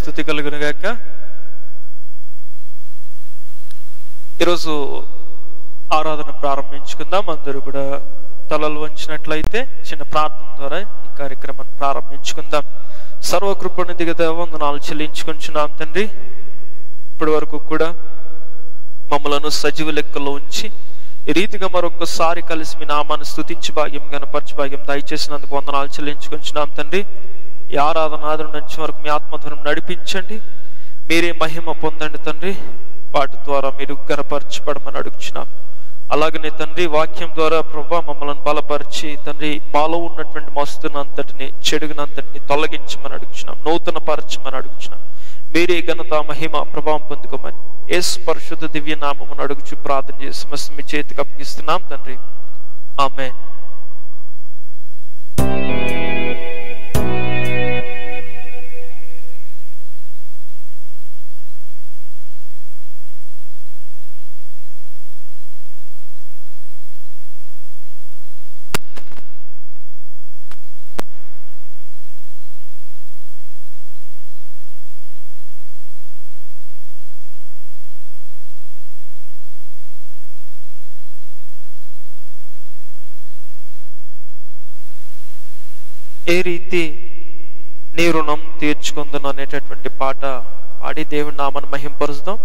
స్థుతి కలుగును గాక ఈరోజు ఆరాధన ప్రారంభించుకుందాం అందరూ కూడా తలలు వంచినట్లయితే చిన్న ప్రార్థన ద్వారా ఈ కార్యక్రమాన్ని ప్రారంభించుకుందాం సర్వకృపణిదిగా దేవందనాలు చెల్లించుకుంటున్నాం తండ్రి ఇప్పటి వరకు కూడా మమ్మలను సజీవ లెక్కలో ఉంచి ఈ రీతిగా మరొకసారి కలిసి మీ నామాన్ని స్థుతించి భాగ్యం గనపరచి భాగ్యం దయచేసినందుకు వందనాలు చెల్లించుకుంటున్నాం తండ్రి ఈ ఆరాధన ఆదరణ నుంచి వరకు మీ ఆత్మధ్వనం నడిపించండి మీరే మహిమ పొందండి తండ్రి వాటి ద్వారా మీరు గనపరచబడమని అడుగుచున్నాం అలాగనే తండ్రి వాక్యం ద్వారా ప్రభా మమ్మల్ని బలపరిచి తండ్రి మాలో ఉన్నటువంటి మస్తునంతటిని చెడుగునంతటిని తొలగించమని అడుగుచున్నాం నూతన పరచమని అడుగుచున్నాం మీరే ఘనత మహిమ ప్రభావం పొందుకోమని యేసు పరిశుద్ధ దివ్య నామమును అడుగుచు ప్రార్థన చేసి సమస్త మీ చేతికి అప్పగిస్తున్నాం తండ్రి ఆమె ఏ రీతి నీ రుణం తీర్చుకుందును అనేటటువంటి పాట పాడి దేవుని నామను మహింపరుస్తాం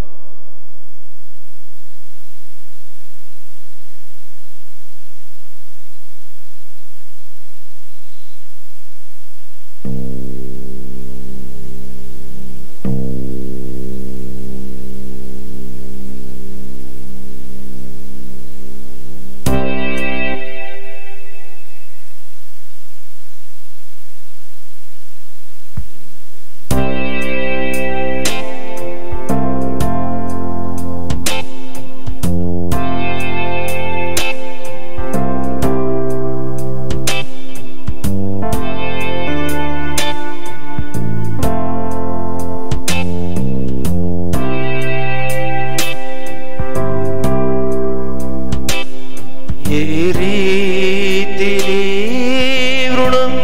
ఏ రీతి నీ రుణం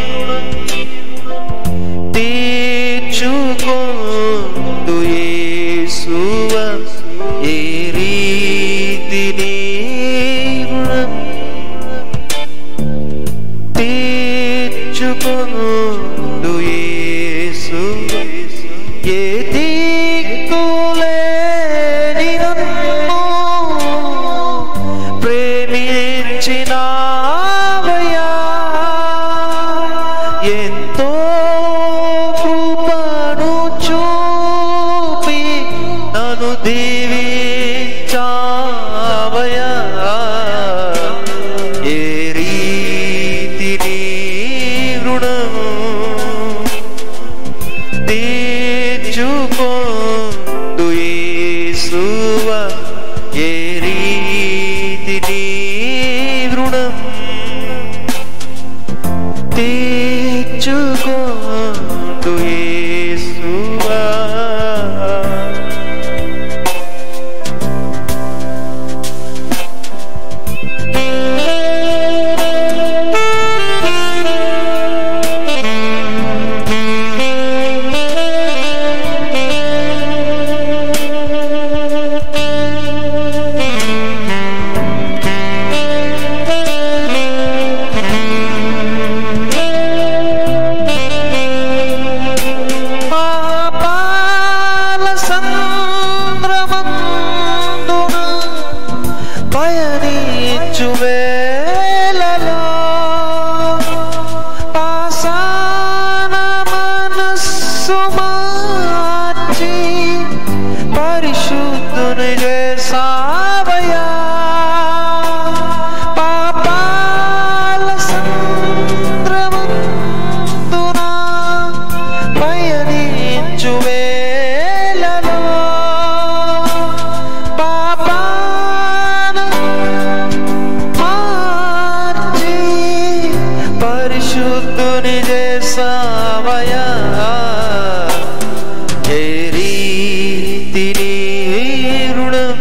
తీర్చుకొందు యేసువ ఏ రీతి నీ రుణం తీర్చుకొందు యేసు ఏ దిక్కులేని నన్ను ప్రేమించినావయ్యా ఎంతో కృపను చూపి నన్ను దీవించావయ్యా ఏ రీతి నీ రుణము తీర్చుకొందు యేసువ ఏ రీతి నీ రుణం తీర్చుకొందు యేసువా పాపాల సంద్రమందున పయనించు వేళలో పాసాన మనస్సు మార్చి పరిశుద్ధుని చేసావయా పాపాల సంద్రమందున పయనించు వేళలో పాపాన మార్చి పరిశుద్ధుని చేసావయా ఏ రీతి నీ రుణం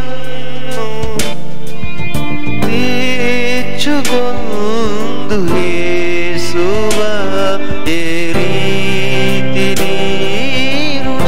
తీర్చుకొందు యేసువా ఏ రీతి నీ రుణం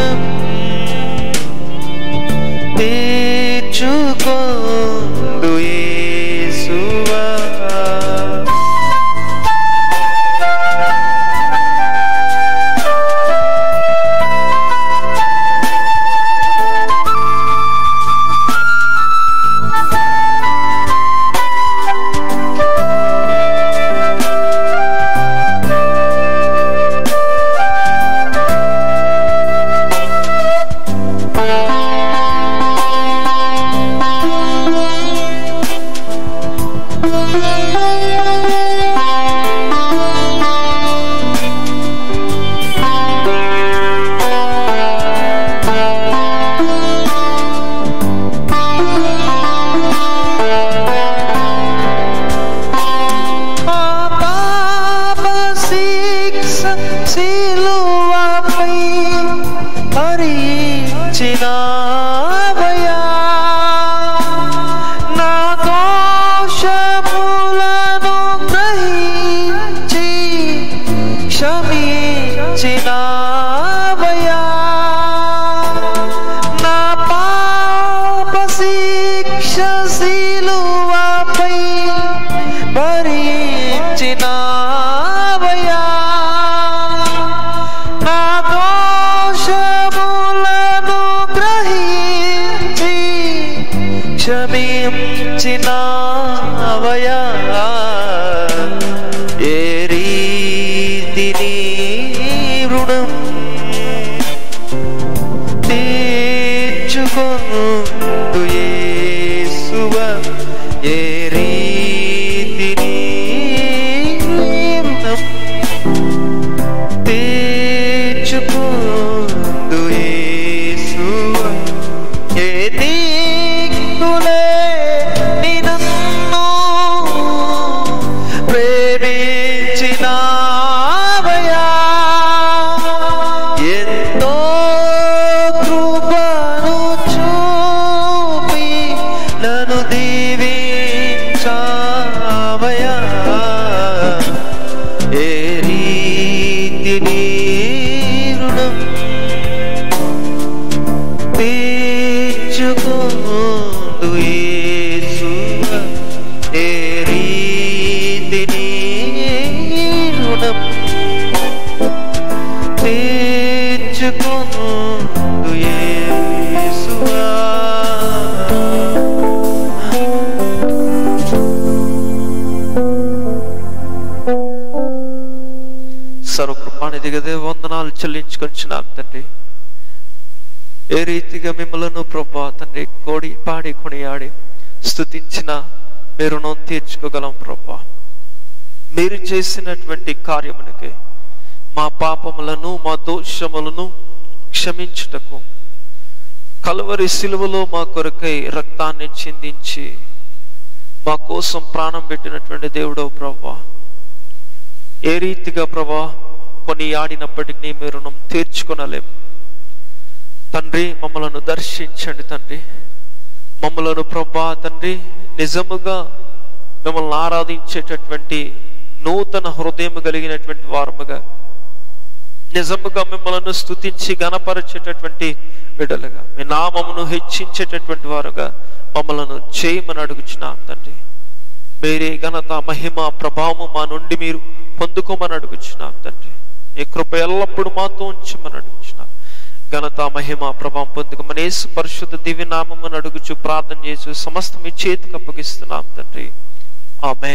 శిలువపై భరించినావయా నా దోషములను గ్రహించి క్షమించినావయా నా పాప శిక్ష శిలువపై భరించినావయా నా దోషములను గ్రహించి క్షమించినావయా ఏ రీతిని రుణం తీర్చుకొను యేసువ ఏ రీతిని రుణం తీర్చుకొను యేసువ ఏ దిక్కులే నినన్ను ప్రేమించినావయా ఎంతో కృపను చూపి నన్ను దీవించావయా ఏ రీతి నీ రుణం తీర్చుకోదు యేసువ ఏ రీతి నీ రుణం తీర్చుకోదు యేసువా సర్వకృపానిధి గదే వందనాలు చెల్లించుకొచ్చినాం తండ్రి ఏ రీతిగా మిమ్మలను ప్రభా తండ్రి కోడి పాడి కొనియాడి స్థుతించిన మీ రుణం తీర్చుకోగలం ప్రభా మీరు చేసినటువంటి కార్యమునకి మా పాపములను మా దోషములను క్షమించుటకు కలువరి సిలువలో మా కొరకై రక్తాన్ని చిందించి మా కోసం ప్రాణం పెట్టినటువంటి దేవుడవు ప్రభా ఏ రీతిగా ప్రభా కొన్ని ఆడినప్పటికీ మీ రుణం తీర్చుకొనలేము తండ్రి మమ్మలను దర్శించండి తండ్రి మమ్మలను ప్రభా తండ్రి నిజముగా మిమ్మల్ని ఆరాధించేటటువంటి నూతన హృదయం కలిగినటువంటి వారముగా నిజముగా మిమ్మల్ని స్తుతించి గణపరిచేటటువంటి బిడ్డలుగా మీ నామమును హెచ్చించేటటువంటి వారుగా మమ్మలను చేయమని అడుగుచున్నాం తండ్రి మీరే ఘనత మహిమ ప్రభావము మా నుండి మీరు పొందుకోమని అడుగుచున్నాం తండ్రి మీ కృప ఎల్లప్పుడూ మాతో ఉంచమని అడుగుచున్నాం ఘనత మహిమ ప్రభావం పొందుకోమని యేసు పరిశుద్ధ దివ్య నామమును అడుగుచు ప్రార్థన చేసు సమస్త మీ చేతికి అప్పగిస్తున్నాం తండ్రి ఆమె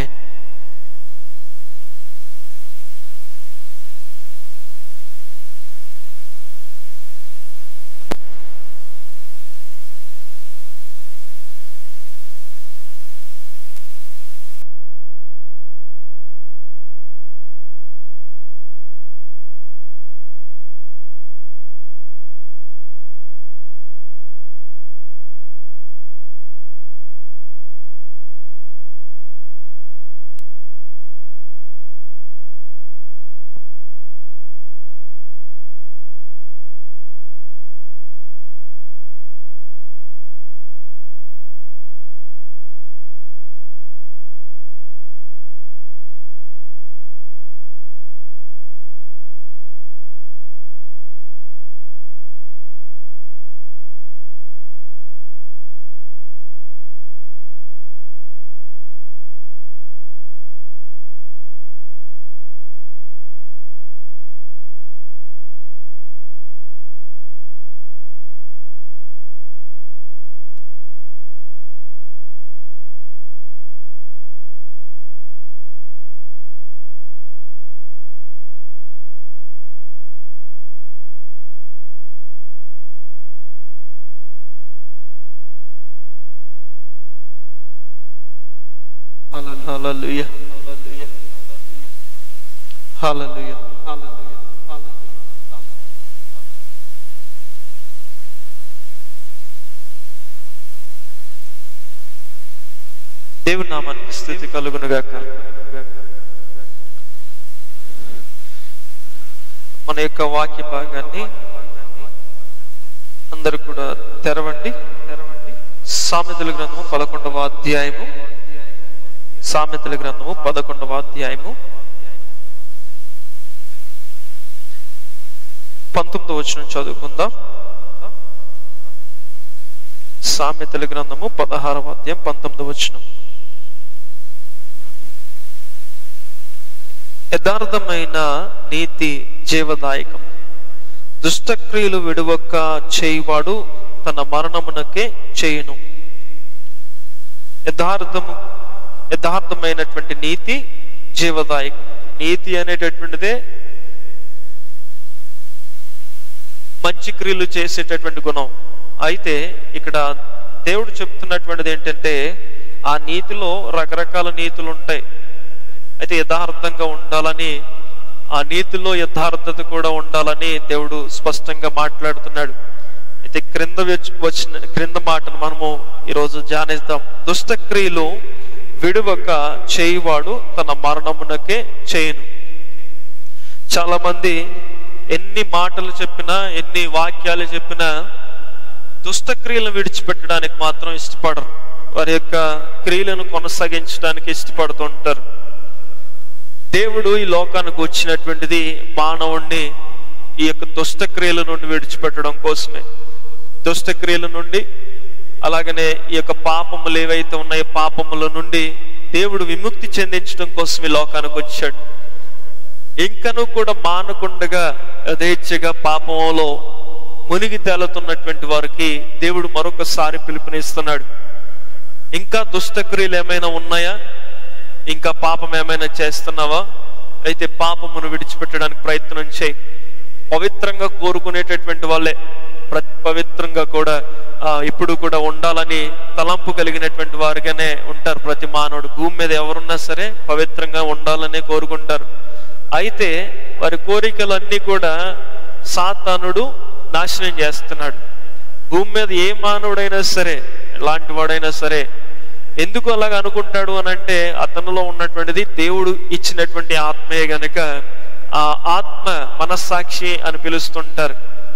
Hallelujah. Hallelujah. Hallelujah. దేవుని నామానికి స్థితి కలుగునుగాక మన యొక్క వాక్య భాగాన్ని అందరూ కూడా తెరవండి తెరవండి సామెతల గ్రంథము పదకొండవ అధ్యాయము సామెతల గ్రంథము పదకొండవ అధ్యాయము పంతొమ్మిది వచ్చిన చదువుకుందాం సామెతల గ్రంథము పదహారవ అధ్యాయం పంతొమ్మిది వచనం యథార్థమైన నీతి జీవదాయకం దుష్టక్రియలు విడువక చేయువాడు తన మరణమునకే చేయును యథార్థము యథార్థమైనటువంటి నీతి జీవదాయకం నీతి అనేటటువంటిదే మంచి క్రియలు చేసేటటువంటి గుణం అయితే ఇక్కడ దేవుడు చెప్తున్నటువంటిది ఏంటంటే ఆ నీతిలో రకరకాల నీతులు ఉంటాయి అయితే యథార్థంగా ఉండాలని ఆ నీతిలో యథార్థత కూడా ఉండాలని దేవుడు స్పష్టంగా మాట్లాడుతున్నాడు అయితే క్రింద వచ్చిన క్రింద మాటను మనము ఈరోజు ధ్యానిద్దాం దుష్టక్రియలు విడువక చేయువాడు తన మరణమునకే చేయను చాలా మంది ఎన్ని మాటలు చెప్పినా ఎన్ని వాక్యాలు చెప్పినా దుష్టక్రియలను విడిచిపెట్టడానికి మాత్రం ఇష్టపడరు వారి యొక్క క్రియలను కొనసాగించడానికి ఇష్టపడుతుంటారు దేవుడు ఈ లోకానికి వచ్చినటువంటిది మానవుణ్ణి ఈ యొక్క దుష్టక్రియల నుండి విడిచిపెట్టడం కోసమే దుష్టక్రియల నుండి అలాగనే ఈ యొక్క పాపములు ఏవైతే ఉన్నాయో పాపముల నుండి దేవుడు విముక్తి చెందించడం కోసం ఈ లోకానికి వచ్చాడు ఇంకను కూడా మానకుండగా యథేచ్ఛగా పాపంలో మునిగి తేలుతున్నటువంటి వారికి దేవుడు మరొకసారి పిలుపునిస్తున్నాడు ఇంకా దుష్టక్రియలు ఏమైనా ఉన్నాయా ఇంకా పాపం ఏమైనా చేస్తున్నావా అయితే పాపమును విడిచిపెట్టడానికి ప్రయత్నం చేయి పవిత్రంగా కోరుకునేటటువంటి వాళ్ళే ప్రతి పవిత్రంగా కూడా ఇప్పుడు కూడా ఉండాలని తలంపు కలిగినటువంటి వారిగానే ఉంటారు ప్రతి మానవుడు భూమి మీద ఎవరున్నా సరే పవిత్రంగా ఉండాలనే కోరుకుంటారు అయితే వారి కోరికలన్నీ కూడా సాతానుడు నాశనం చేస్తున్నాడు భూమి మీద ఏ మానవుడైనా సరే ఎలాంటి వాడైనా సరే ఎందుకు అలాగ అనుకుంటాడు అని అంటే అతనిలో ఉన్నటువంటిది దేవుడు ఇచ్చినటువంటి ఆత్మయే గనక ఆ ఆత్మ మనస్సాక్షి అని పిలుస్తుంటారు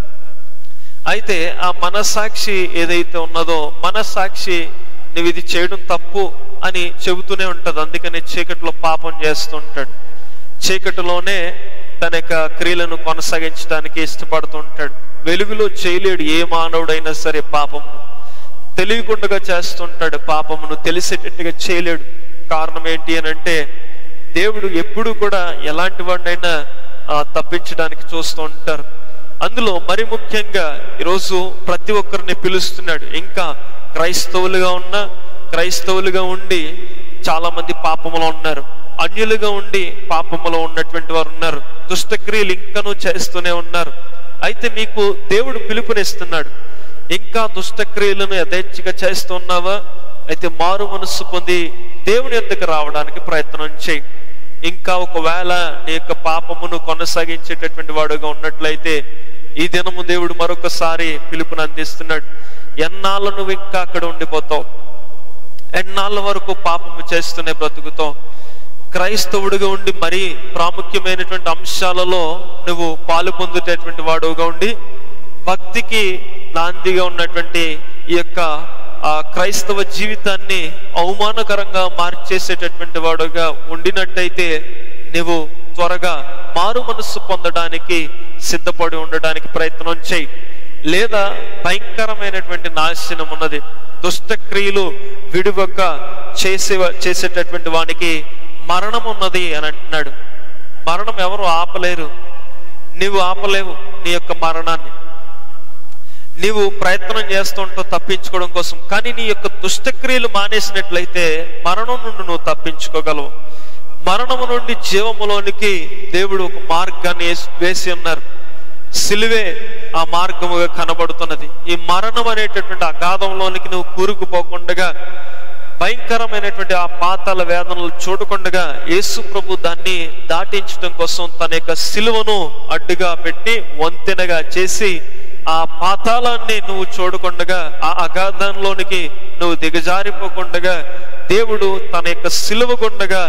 అయితే ఆ మనస్సాక్షి ఏదైతే ఉన్నదో మనస్సాక్షి నువ్వు ఇది చేయడం తప్పు అని చెబుతూనే ఉంటది అందుకని చీకటిలో పాపం చేస్తుంటాడు చీకటిలోనే తన యొక్క క్రియలను కొనసాగించడానికి ఇష్టపడుతుంటాడు వెలుగులో చేయలేడు ఏ మానవుడైనా సరే పాపమును తెలియకుండా చేస్తుంటాడు పాపమును తెలిసేటట్టుగా చేయలేడు కారణం ఏంటి అని అంటే దేవుడు ఎప్పుడు కూడా ఎలాంటి వాడినైనా తప్పించడానికి చూస్తూ ఉంటారు అందులో మరి ముఖ్యంగా ఈరోజు ప్రతి ఒక్కరిని పిలుస్తున్నాడు ఇంకా క్రైస్తవులుగా ఉన్న క్రైస్తవులుగా ఉండి చాలా మంది పాపములో ఉన్నారు అన్యులుగా ఉండి పాపములో ఉన్నటువంటి వారు ఉన్నారు దుష్టక్రియలు ఇంకనూ చేస్తూనే ఉన్నారు అయితే మీకు దేవుడు పిలుపునిస్తున్నాడు ఇంకా దుష్టక్రియలను యథేచ్ఛగా చేస్తున్నావా అయితే మారు మనస్సు పొంది దేవుని యొద్దకు రావడానికి ప్రయత్నం చేయి ఇంకా ఒకవేళ నీ యొక్క పాపమును కొనసాగించేటటువంటి వాడుగా ఉన్నట్లయితే ఈ దినము దేవుడు మరొకసారి పిలుపుని అందిస్తున్నాడు ఎన్నాళ్ళు నువ్వు ఇంకా అక్కడ ఉండిపోతావు ఎన్నాళ్ళ వరకు పాపము చేస్తూనే బ్రతుకుతావు క్రైస్తవుడిగా ఉండి మరీ ప్రాముఖ్యమైనటువంటి అంశాలలో నువ్వు పాలు పొందేటటువంటి వాడుగా ఉండి భక్తికి నాందిగా ఉన్నటువంటి ఈ యొక్క ఆ క్రైస్తవ జీవితాన్ని అవమానకరంగా మార్చేసేటటువంటి వాడుగా ఉండినట్టయితే నువ్వు త్వరగా మారు మనస్సు పొందడానికి సిద్ధపడి ఉండడానికి ప్రయత్నం చేయి లేదా భయంకరమైనటువంటి నాశనం ఉన్నది దుష్టక్రియలు విడువక చేసే చేసేటటువంటి వానికి మరణం ఉన్నది అని అంటున్నాడు మరణం ఎవరు ఆపలేరు నీవు ఆపలేవు నీ యొక్క మరణాన్ని నీవు ప్రయత్నం చేస్తుంటూ తప్పించుకోవడం కోసం కానీ నీ యొక్క దుష్టక్రియలు మానేసినట్లయితే మరణం నుండి నువ్వు తప్పించుకోగలవు మరణము నుండి జీవములోనికి దేవుడు ఒక మార్గాన్ని వేసి ఉన్నారు సిలువే ఆ మార్గముగా కనబడుతున్నది ఈ మరణం అనేటటువంటి అగాధంలోనికి నువ్వు కూరుకుపోకుండా భయంకరమైనటువంటి ఆ పాతాల వేదనలు చూడకుండగా యేసు ప్రభు దాన్ని దాటించడం కోసం తన యొక్క సిలువను అడ్డుగా పెట్టి వంతెనగా చేసి ఆ పాతాళాన్ని నువ్వు చూడకుండగా ఆ అగాధంలోనికి నువ్వు దిగజారిపోకుండగా దేవుడు తన యొక్క సిలువ గుండగా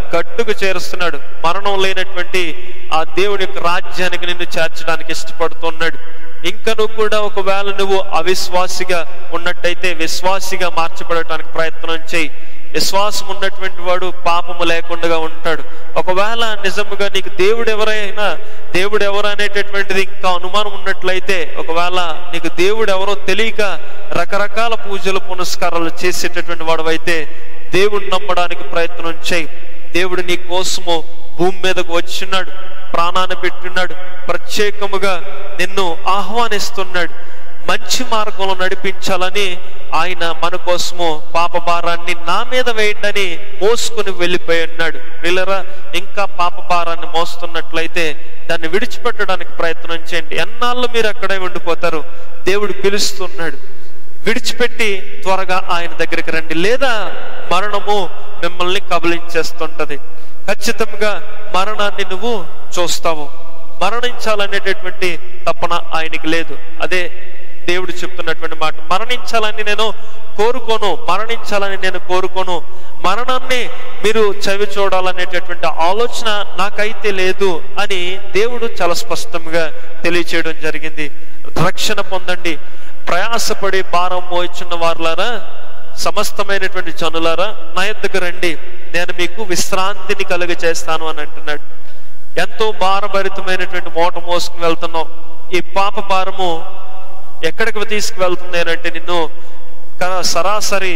గట్టుకు చేరుస్తున్నాడు మరణం లేనటువంటి ఆ దేవుని యొక్క రాజ్యానికి నిన్ను చేర్చడానికి ఇష్టపడుతున్నాడు ఇంకా నువ్వు కూడా ఒకవేళ నువ్వు అవిశ్వాసిగా ఉన్నట్టయితే విశ్వాసిగా మార్చబడటానికి ప్రయత్నం చేయి విశ్వాసం ఉన్నటువంటి వాడు పాపము లేకుండా ఉంటాడు ఒకవేళ నిజముగా నీకు దేవుడు ఎవరైనా దేవుడు ఎవరు అనేటటువంటిది ఇంకా అనుమానం ఉన్నట్లయితే ఒకవేళ నీకు దేవుడు ఎవరో తెలియక రకరకాల పూజలు పునస్కారాలు చేసేటటువంటి వాడు దేవుడిని నమ్మడానికి ప్రయత్నం చేయి దేవుడు నీ కోసము భూమి మీదకు వచ్చినాడు ప్రాణాన్ని పెట్టున్నాడు ప్రత్యేకముగా నిన్ను ఆహ్వానిస్తున్నాడు మంచి మార్గంలో నడిపించాలని ఆయన మన కోసము పాప భారాన్ని నా మీద వేయండి మోసుకుని వెళ్ళిపోయి ఉన్నాడు వీళ్ళరా ఇంకా పాప భారాన్ని మోస్తున్నట్లయితే దాన్ని విడిచిపెట్టడానికి ప్రయత్నం చేయండి ఎన్నాళ్ళు మీరు అక్కడే ఉండిపోతారు దేవుడు పిలుస్తున్నాడు విడిచిపెట్టి త్వరగా ఆయన దగ్గరికి రండి లేదా మరణము మిమ్మల్ని కబలించేస్తుంటది ఖచ్చితంగా మరణాన్ని నువ్వు చూస్తావు మరణించాలనేటటువంటి తపన ఆయనకి లేదు అదే దేవుడు చెప్తున్నటువంటి మాట మరణించాలని నేను కోరుకోను మరణించాలని నేను కోరుకోను మరణాన్ని మీరు చవి చూడాలనేటటువంటి ఆలోచన నాకైతే లేదు అని దేవుడు చాలా స్పష్టంగా తెలియచేయడం జరిగింది రక్షణ పొందండి ప్రయాసపడి భారం మోయిచున్న వారులారా సమస్తమైనటువంటి జనులారా నా ఎద్దుకు రండి నేను మీకు విశ్రాంతిని కలుగ చేస్తాను అని అంటున్నాడు ఎంతో భారభరితమైనటువంటి మూట మోసుకుని వెళ్తున్నావు ఈ పాప భారము ఎక్కడికి తీసుకువెళ్తుంది అని అంటే నిన్ను క- సరాసరి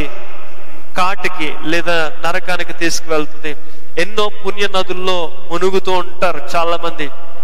కాటికి లేదా నరకానికి తీసుకువెళ్తుంది ఎన్నో పుణ్య నదుల్లో మునుగుతూ ఉంటారు చాలా మంది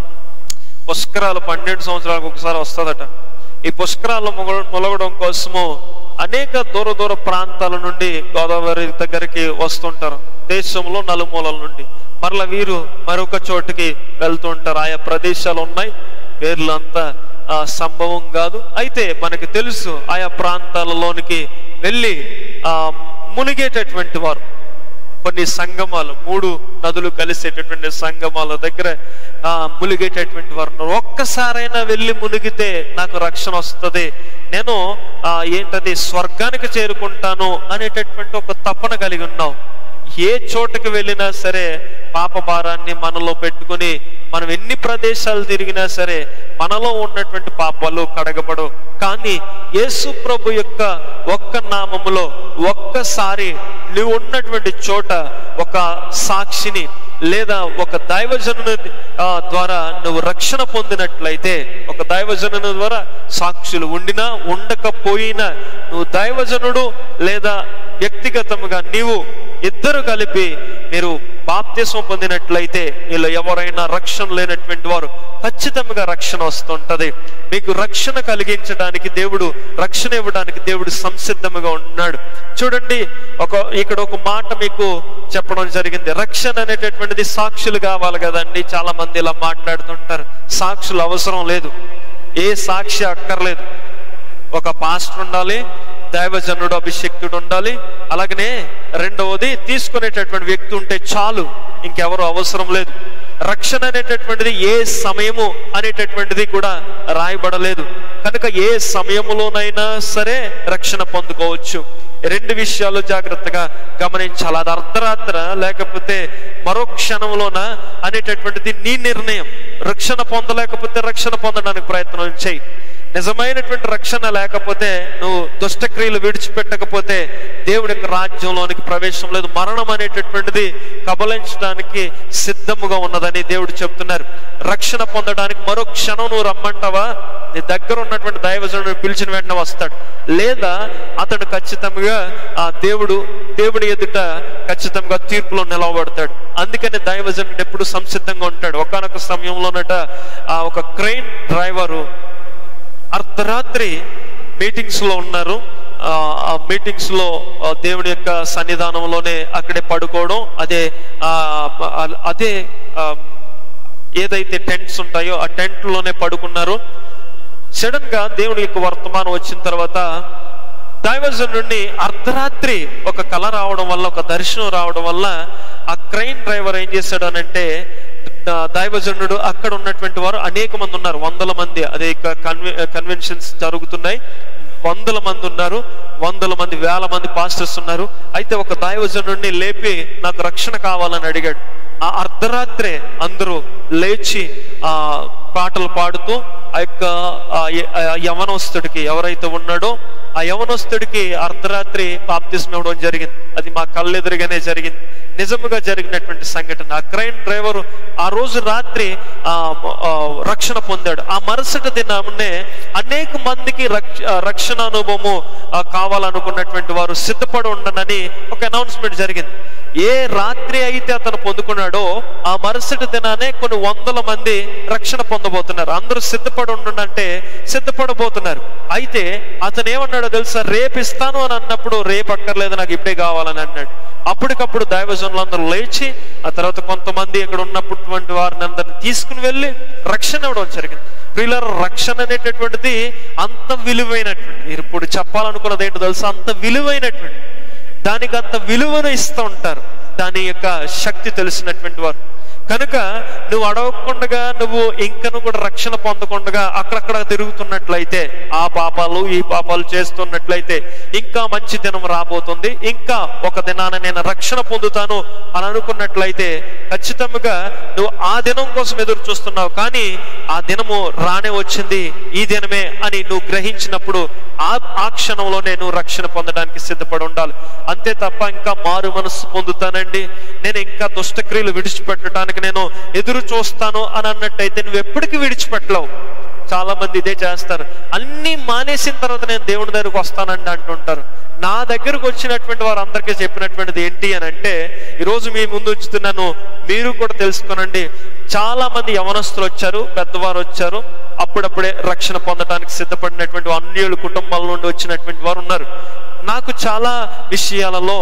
పుష్కరాలు పన్నెండు సంవత్సరాలకు ఒకసారి వస్తుందట ఈ పుష్కరాలు మొగ- మొలగడం కోసము అనేక దూర దూర ప్రాంతాల నుండి గోదావరి దగ్గరికి వస్తుంటారు దేశంలో నలుమూలల నుండి మరల వీరు మరొక చోటుకి వెళ్తూ ఉంటారు ఆయా ప్రదేశాలు ఉన్నాయి పేర్లు అంతా ఆ, సంభవం కాదు అయితే మనకి తెలుసు ఆయా ప్రాంతాలలోనికి వెళ్ళి ఆ మునిగేటటువంటి వారు కొన్ని సంగమాలు మూడు నదులు కలిసేటటువంటి సంగమాల దగ్గర ఆ మునిగేటటువంటి వారు ఉన్నారు. ఒక్కసారైనా వెళ్ళి మునిగితే నాకు రక్షణ వస్తుంది నేను ఆ ఏంటది స్వర్గానికి చేరుకుంటాను అనేటటువంటి ఒక తపన కలిగి ఉన్నావు ఏ చోటుకి వెళ్ళినా సరే పాప భారాన్ని మనలో పెట్టుకుని మనం ఎన్ని ప్రదేశాలు తిరిగినా సరే మనలో ఉన్నటువంటి పాపాలు కడగబడు కానీ యేసు ప్రభు యొక్క ఒక్క నామములో ఒక్కసారి నువ్వు ఉన్నటువంటి చోట ఒక సాక్షిని లేదా ఒక దైవజనుని ఆ, ద్వారా నువ్వు రక్షణ పొందినట్లయితే ఒక దైవజనుని ద్వారా సాక్షులు ఉండినా ఉండకపోయినా నువ్వు దైవజనుడు లేదా వ్యక్తిగతముగా నీవు ఇద్దరు కలిపి మీరు బాప్తిసం పొందినట్లయితే వీళ్ళు ఎవరైనా రక్షణ లేనటువంటి వారు ఖచ్చితంగా రక్షణ వస్తుంటది మీకు రక్షణ కలిగించడానికి దేవుడు రక్షణ ఇవ్వడానికి దేవుడు సంసిద్ధముగా ఉన్నాడు చూడండి ఒక ఇక్కడ ఒక మాట మీకు చెప్పడం జరిగింది రక్షణ అనేటటువంటిది సాక్షులు కావాలి కదండి చాలా మంది ఇలా మాట్లాడుతుంటారు సాక్షులు అవసరం లేదు ఏ సాక్షి అక్కర్లేదు ఒక పాస్టర్ ఉండాలి దైవజనుడు అభిషక్తుడు ఉండాలి అలాగనే రెండవది తీసుకునేటటువంటి వ్యక్తి ఉంటే చాలు ఇంకెవరు అవసరం లేదు రక్షణ అనేటటువంటిది ఏ సమయము అనేటటువంటిది కూడా రాయబడలేదు కనుక ఏ సమయములోనైనా సరే రక్షణ పొందుకోవచ్చు రెండు విషయాలు జాగ్రత్తగా గమనించాలి అది అర్ధరాత్ర లేకపోతే మరో క్షణంలోన అనేటటువంటిది నీ నిర్ణయం రక్షణ పొందలేకపోతే రక్షణ పొందడానికి ప్రయత్నం చేయి నిజమైనటువంటి రక్షణ లేకపోతే నువ్వు దుష్టక్రియలు విడిచిపెట్టకపోతే దేవుడి యొక్క రాజ్యంలోనికి ప్రవేశం లేదు మరణం అనేటటువంటిది కబలించడానికి సిద్ధముగా ఉన్నదని దేవుడు చెప్తున్నారు రక్షణ పొందడానికి మరో క్షణం నువ్వు రమ్మంటావా నీ దగ్గర ఉన్నటువంటి దైవజనుడు పిలిచిన వెంటనే వస్తాడు లేదా అతడు ఖచ్చితంగా ఆ దేవుడు దేవుడి ఎదుట ఖచ్చితంగా తీర్పులో నిలవబడతాడు అందుకని దైవజనుడు ఎప్పుడు సంసిద్ధంగా ఉంటాడు ఒకనొక సమయంలోనట ఆ ఒక క్రెయిన్ డ్రైవరు అర్ధరాత్రి మీటింగ్స్ లో ఉన్నారు ఆ, ఆ మీటింగ్స్ లో ఆ, దేవుని యొక్క సన్నిధానంలోనే అక్కడే పడుకోవడం అదే ఆ, ఆ- అదే ఆ, ఏదైతే టెంట్స్ ఉంటాయో ఆ టెంట్ లోనే పడుకున్నారు సడన్ గా దేవుని యొక్క వర్తమానం వచ్చిన తర్వాత దైవజనుడిని అర్ధరాత్రి ఒక కళ రావడం వల్ల ఒక దర్శనం రావడం వల్ల ఆ క్రైన్ డ్రైవర్ ఏం చేశాడు అనంటే ఆ, దైవజనుడు అక్కడ ఉన్నటువంటి వారు అనేక మంది ఉన్నారు వందల మంది అదే కన్వె కన్వెన్షన్స్ జరుగుతున్నాయి వందల మంది ఉన్నారు వందల మంది వేల మంది పాస్టర్స్ ఉన్నారు అయితే ఒక దైవజనుడిని లేపి నాకు రక్షణ కావాలని అడిగాడు ఆ అర్ధరాత్రే అందరూ లేచి ఆ పాటలు పాడుతూ ఆ యొక్క ఆ య- ఆ యవనస్తుడికి ఎవరైతే ఉన్నాడో ఆ యవనస్తుడికి అర్ధరాత్రి బాప్తిస్మ ఇవ్వడం జరిగింది అది మా కళ్ళెదురుగానే జరిగింది నిజముగా జరిగినటువంటి సంఘటన ఆ క్రైమ్ డ్రైవర్ ఆ రోజు రాత్రి ఆ ఆ, రక్షణ పొందాడు ఆ మరుసటి దినమునే అనేక మందికి రక్ష ఆ, రక్షణ అనుభవము ఆ, కావాలనుకున్నటువంటి వారు సిద్ధపడి ఉండనని ఒక అనౌన్స్మెంట్ జరిగింది ఏ రాత్రి అయితే అతను పొందుకున్నాడో ఆ మరుసటి దినానే కొన్ని వందల మంది రక్షణ పొందబోతున్నారు అందరూ సిద్ధపడి ఉండంటే సిద్ధపడబోతున్నారు అయితే అతను ఏమన్నాడో తెలుసా రేపు ఇస్తాను అని అన్నప్పుడు రేపు అక్కర్లేదు నాకు ఇప్పుడే కావాలని అన్నాడు అప్పటికప్పుడు దైవజనులు అందరూ లేచి ఆ తర్వాత కొంతమంది ఇక్కడ ఉన్నటువంటి వారిని అందరిని తీసుకుని వెళ్ళి రక్షణ ఇవ్వడం జరిగింది ప్రియులారా రక్షణ అనేటటువంటిది అంత విలువైనటువంటి మీరు ఇప్పుడు చెప్పాలనుకున్నది ఏంటో తెలుసా అంత విలువైనటువంటి దానికి అంత విలువను ఇస్తూ ఉంటారు దాని యొక్క శక్తి తెలిసినటువంటి వారు కనుక నువ్వు అడగకుండా నువ్వు ఇంకను కూడా రక్షణ పొందకుండా అక్కడక్కడ తిరుగుతున్నట్లయితే ఆ పాపాలు ఈ పాపాలు చేస్తున్నట్లయితే ఇంకా మంచి దినం రాబోతుంది ఇంకా ఒక దినాన నేను రక్షణ పొందుతాను అని అనుకున్నట్లయితే ఖచ్చితంగా నువ్వు ఆ దినం కోసం ఎదురు చూస్తున్నావు కానీ ఆ దినము రానే వచ్చింది ఈ దినమే అని నువ్వు గ్రహించినప్పుడు ఆ ఆ క్షణంలోనే నువ్వు రక్షణ పొందడానికి సిద్ధపడి ఉండాలి అంతే తప్ప ఇంకా మారు మనస్సు పొందుతానండి నేను ఇంకా దుష్టక్రియలు విడిచిపెట్టడానికి నేను ఎదురు చూస్తాను అని అన్నట్టయితే నువ్వు ఎప్పటికీ విడిచిపెట్టలేవు చాలా మంది ఇదే చేస్తారు అన్ని మానేసిన తర్వాత నేను దేవుని దగ్గరకు వస్తానండి అంటుంటారు నా దగ్గరకు వచ్చినటువంటి వారందరికీ చెప్పినటువంటిది ఏంటి అని అంటే ఈరోజు మీ ముందు ఉంచుతున్నాను మీరు కూడా తెలుసుకోనండి చాలా మంది యవనస్తులు వచ్చారు పెద్దవారు వచ్చారు అప్పుడప్పుడే రక్షణ పొందడానికి సిద్ధపడినటువంటి అన్యుల కుటుంబాల నుండి వచ్చినటువంటి వారు ఉన్నారు నాకు చాలా విషయాలలో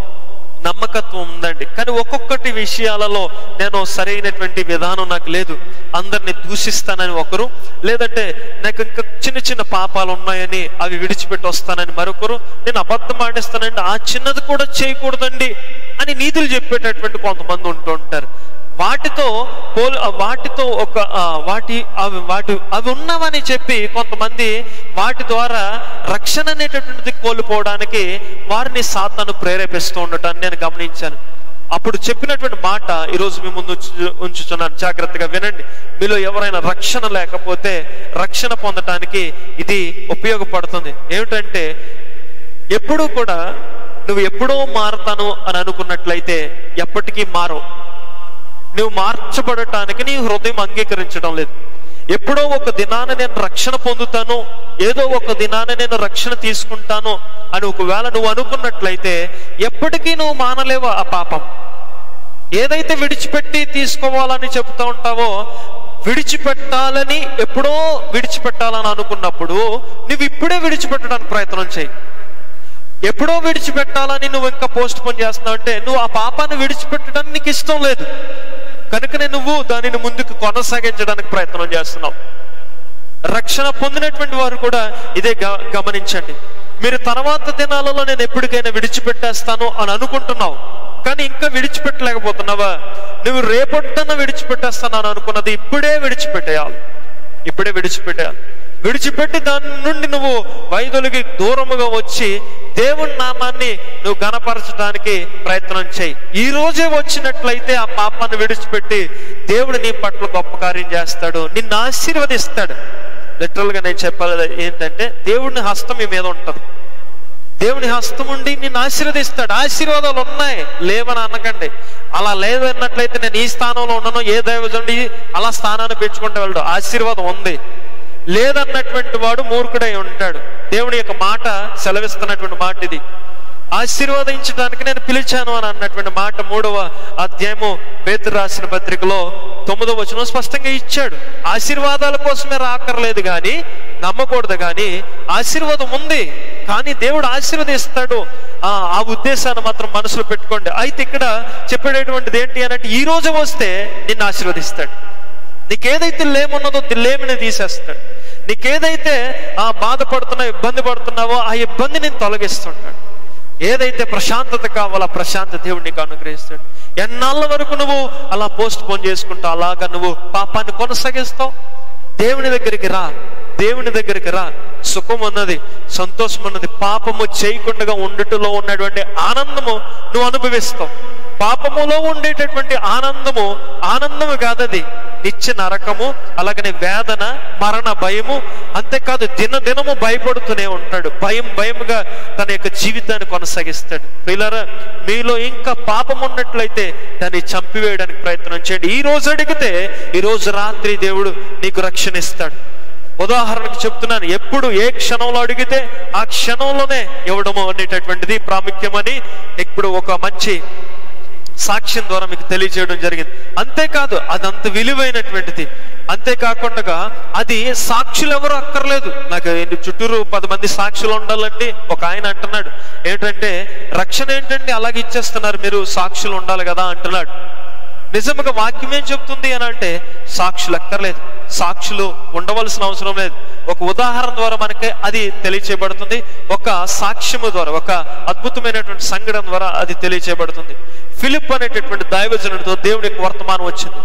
నమ్మకత్వం ఉందండి కానీ ఒక్కొక్కటి విషయాలలో నేను సరైనటువంటి విధానం నాకు లేదు అందరిని దూషిస్తానని ఒకరు లేదంటే నాకు ఇంకా చిన్న చిన్న పాపాలు ఉన్నాయని అవి విడిచిపెట్టి వస్తానని మరొకరు నేను అబద్ధం ఆడేస్తానండి ఆ చిన్నది కూడా చేయకూడదండి అని నీతులు చెప్పేటటువంటి కొంతమంది ఉంటూ ఉంటారు వాటితో పోల్ వాటితో ఒక ఆ, వాటి అవి వాటి అవి ఉన్నవని చెప్పి కొంతమంది వాటి ద్వారా రక్షణ అనేటటువంటిది కోల్పోవడానికి వారిని సాతాను ప్రేరేపిస్తూ ఉండటాన్ని నేను గమనించాను అప్పుడు చెప్పినటువంటి మాట ఈరోజు మీ ముందు ఉంచు ఉంచుతున్నాను జాగ్రత్తగా వినండి మీలో ఎవరైనా రక్షణ లేకపోతే రక్షణ పొందటానికి ఇది ఉపయోగపడుతుంది ఏమిటంటే ఎప్పుడూ కూడా నువ్వు ఎప్పుడో మారతాను అని అనుకున్నట్లయితే ఎప్పటికీ మారవు నువ్వు మార్చబడటానికి నీ హృదయం అంగీకరించడం లేదు ఎప్పుడో ఒక దినాన నేను రక్షణ పొందుతాను ఏదో ఒక దినాన నేను రక్షణ తీసుకుంటాను అని ఒకవేళ నువ్వు అనుకున్నట్లయితే ఎప్పటికీ నువ్వు మానలేవు ఆ పాపం ఏదైతే విడిచిపెట్టి తీసుకోవాలని చెప్తా ఉంటావో విడిచిపెట్టాలని ఎప్పుడో విడిచిపెట్టాలని అనుకున్నప్పుడు నువ్వు ఇప్పుడే విడిచిపెట్టడానికి ప్రయత్నం చేయి ఎప్పుడో విడిచిపెట్టాలని నువ్వు ఇంకా పోస్ట్ పోన్ చేస్తున్నావు అంటే నువ్వు ఆ పాపాన్ని విడిచిపెట్టడానికి నీకు ఇష్టం లేదు కనుకనే నువ్వు దానిని ముందుకు కొనసాగించడానికి ప్రయత్నం చేస్తున్నావు రక్షణ పొందినటువంటి వారు కూడా ఇదే గ- గమనించండి మీరు తర్వాత దినాలలో నేను ఎప్పటికైనా విడిచిపెట్టేస్తాను అని అనుకుంటున్నావు కానీ ఇంకా విడిచిపెట్టలేకపోతున్నావా నువ్వు రేపొట్టన విడిచిపెట్టేస్తాను అని అనుకున్నది ఇప్పుడే విడిచిపెట్టేయాలి ఇప్పుడే విడిచిపెట్టేయాలి విడిచిపెట్టి దాని నుండి నువ్వు వైదొలిగి దూరముగా వచ్చి దేవుని నామాన్ని నువ్వు గణపరచడానికి ప్రయత్నం చేయి ఈ రోజే వచ్చినట్లయితే ఆ పాపాన్ని విడిచిపెట్టి దేవుడు నీ పట్ల గొప్ప కార్యం చేస్తాడు నిన్ను ఆశీర్వదిస్తాడు లిటరల్ గా నేను చెప్పాలి ఏంటంటే దేవుని హస్తం మీ మీద ఉంటుంది దేవుని హస్తం ఉండి నిన్ను ఆశీర్వదిస్తాడు ఆశీర్వాదాలు ఉన్నాయి లేవని అనకండి అలా లేదన్నట్లయితే నేను ఈ స్థానంలో ఉన్నాను ఏ దైవజుండి అలా స్థానాన్ని పెంచుకుంటూ వెళ్ళడు ఆశీర్వాదం ఉంది లేదన్నటువంటి వాడు మూర్ఖుడై ఉంటాడు దేవుని యొక్క మాట సెలవిస్తున్నటువంటి మాట ఇది ఆశీర్వదించడానికి నేను పిలిచాను అని అన్నటువంటి మాట మూడవ అధ్యాయము పేతురు రాసిన పత్రికలో తొమ్మిదవ వచనం స్పష్టంగా ఇచ్చాడు ఆశీర్వాదాల కోసమే రాకర్లేదు కానీ నమ్మకూడదు కానీ ఆశీర్వాదం ఉంది కానీ దేవుడు ఆశీర్వదిస్తాడు ఆ ఆ ఉద్దేశాన్ని మాత్రం మనసులో పెట్టుకోండి అయితే ఇక్కడ చెప్పేటటువంటిది ఏంటి అన్నట్టు ఈ రోజు వస్తే నిన్ను ఆశీర్వదిస్తాడు నీకేదైతే లేమున్నదో ది లేమిని తీసేస్తాడు నీకేదైతే ఆ బాధపడుతున్నావు ఇబ్బంది పడుతున్నావో ఆ ఇబ్బంది నేను తొలగిస్తుంటాడు ఏదైతే ప్రశాంతత కావాలో ఆ ప్రశాంత దేవుడు నీకు అనుగ్రహిస్తాడు ఎన్నాళ్ళ వరకు నువ్వు అలా పోస్ట్ పోన్ చేసుకుంటావు అలాగా నువ్వు పాపాన్ని కొనసాగిస్తావు దేవుని దగ్గరికి రా దేవుని దగ్గరికి రా సుఖం ఉన్నది సంతోషం ఉన్నది పాపము చేయకుండా ఉండుటలో ఉన్నటువంటి ఆనందము నువ్వు అనుభవిస్తావు పాపములో ఉండేటటువంటి ఆనందము ఆనందము కాదది నిత్య నరకము అలాగనే వేదన మరణ భయము అంతేకాదు దిన దినము భయపడుతూనే ఉంటాడు భయం భయముగా తన యొక్క జీవితాన్ని కొనసాగిస్తాడు పిల్లరా మీలో ఇంకా పాపం ఉన్నట్లయితే దాన్ని చంపివేయడానికి ప్రయత్నం చేయండి ఈ రోజు అడిగితే ఈ రోజు రాత్రి దేవుడు నీకు రక్షణ ఇస్తాడు ఉదాహరణకు చెప్తున్నాను ఎప్పుడు ఏ క్షణంలో అడిగితే ఆ క్షణంలోనే ఇవ్వడము అనేటటువంటిది ప్రాముఖ్యమని ఇప్పుడు ఒక మంచి సాక్ష్యం ద్వారా మీకు తెలియజేయడం జరిగింది అంతేకాదు అది అంత విలువైనటువంటిది అంతేకాకుండా అది సాక్షులు ఎవరు అక్కర్లేదు నాకు ఏంటి చుట్టూరు పది మంది సాక్షులు ఉండాలండి ఒక ఆయన అంటున్నాడు ఏంటంటే రక్షణ ఏంటంటే అలాగే ఇచ్చేస్తున్నారు మీరు సాక్షులు ఉండాలి కదా అంటున్నాడు నిజంగా వాక్యం ఏం చెప్తుంది అని అంటే సాక్షులు అక్కర్లేదు సాక్షులు ఉండవలసిన అవసరం లేదు ఒక ఉదాహరణ ద్వారా మనకి అది తెలియచేయబడుతుంది ఒక సాక్ష్యము ద్వారా ఒక అద్భుతమైనటువంటి సంఘటన ద్వారా అది తెలియచేయబడుతుంది ఫిలిప్ అనేటటువంటి దైవజనుడితో దేవుని యొక్క వర్తమానం వచ్చింది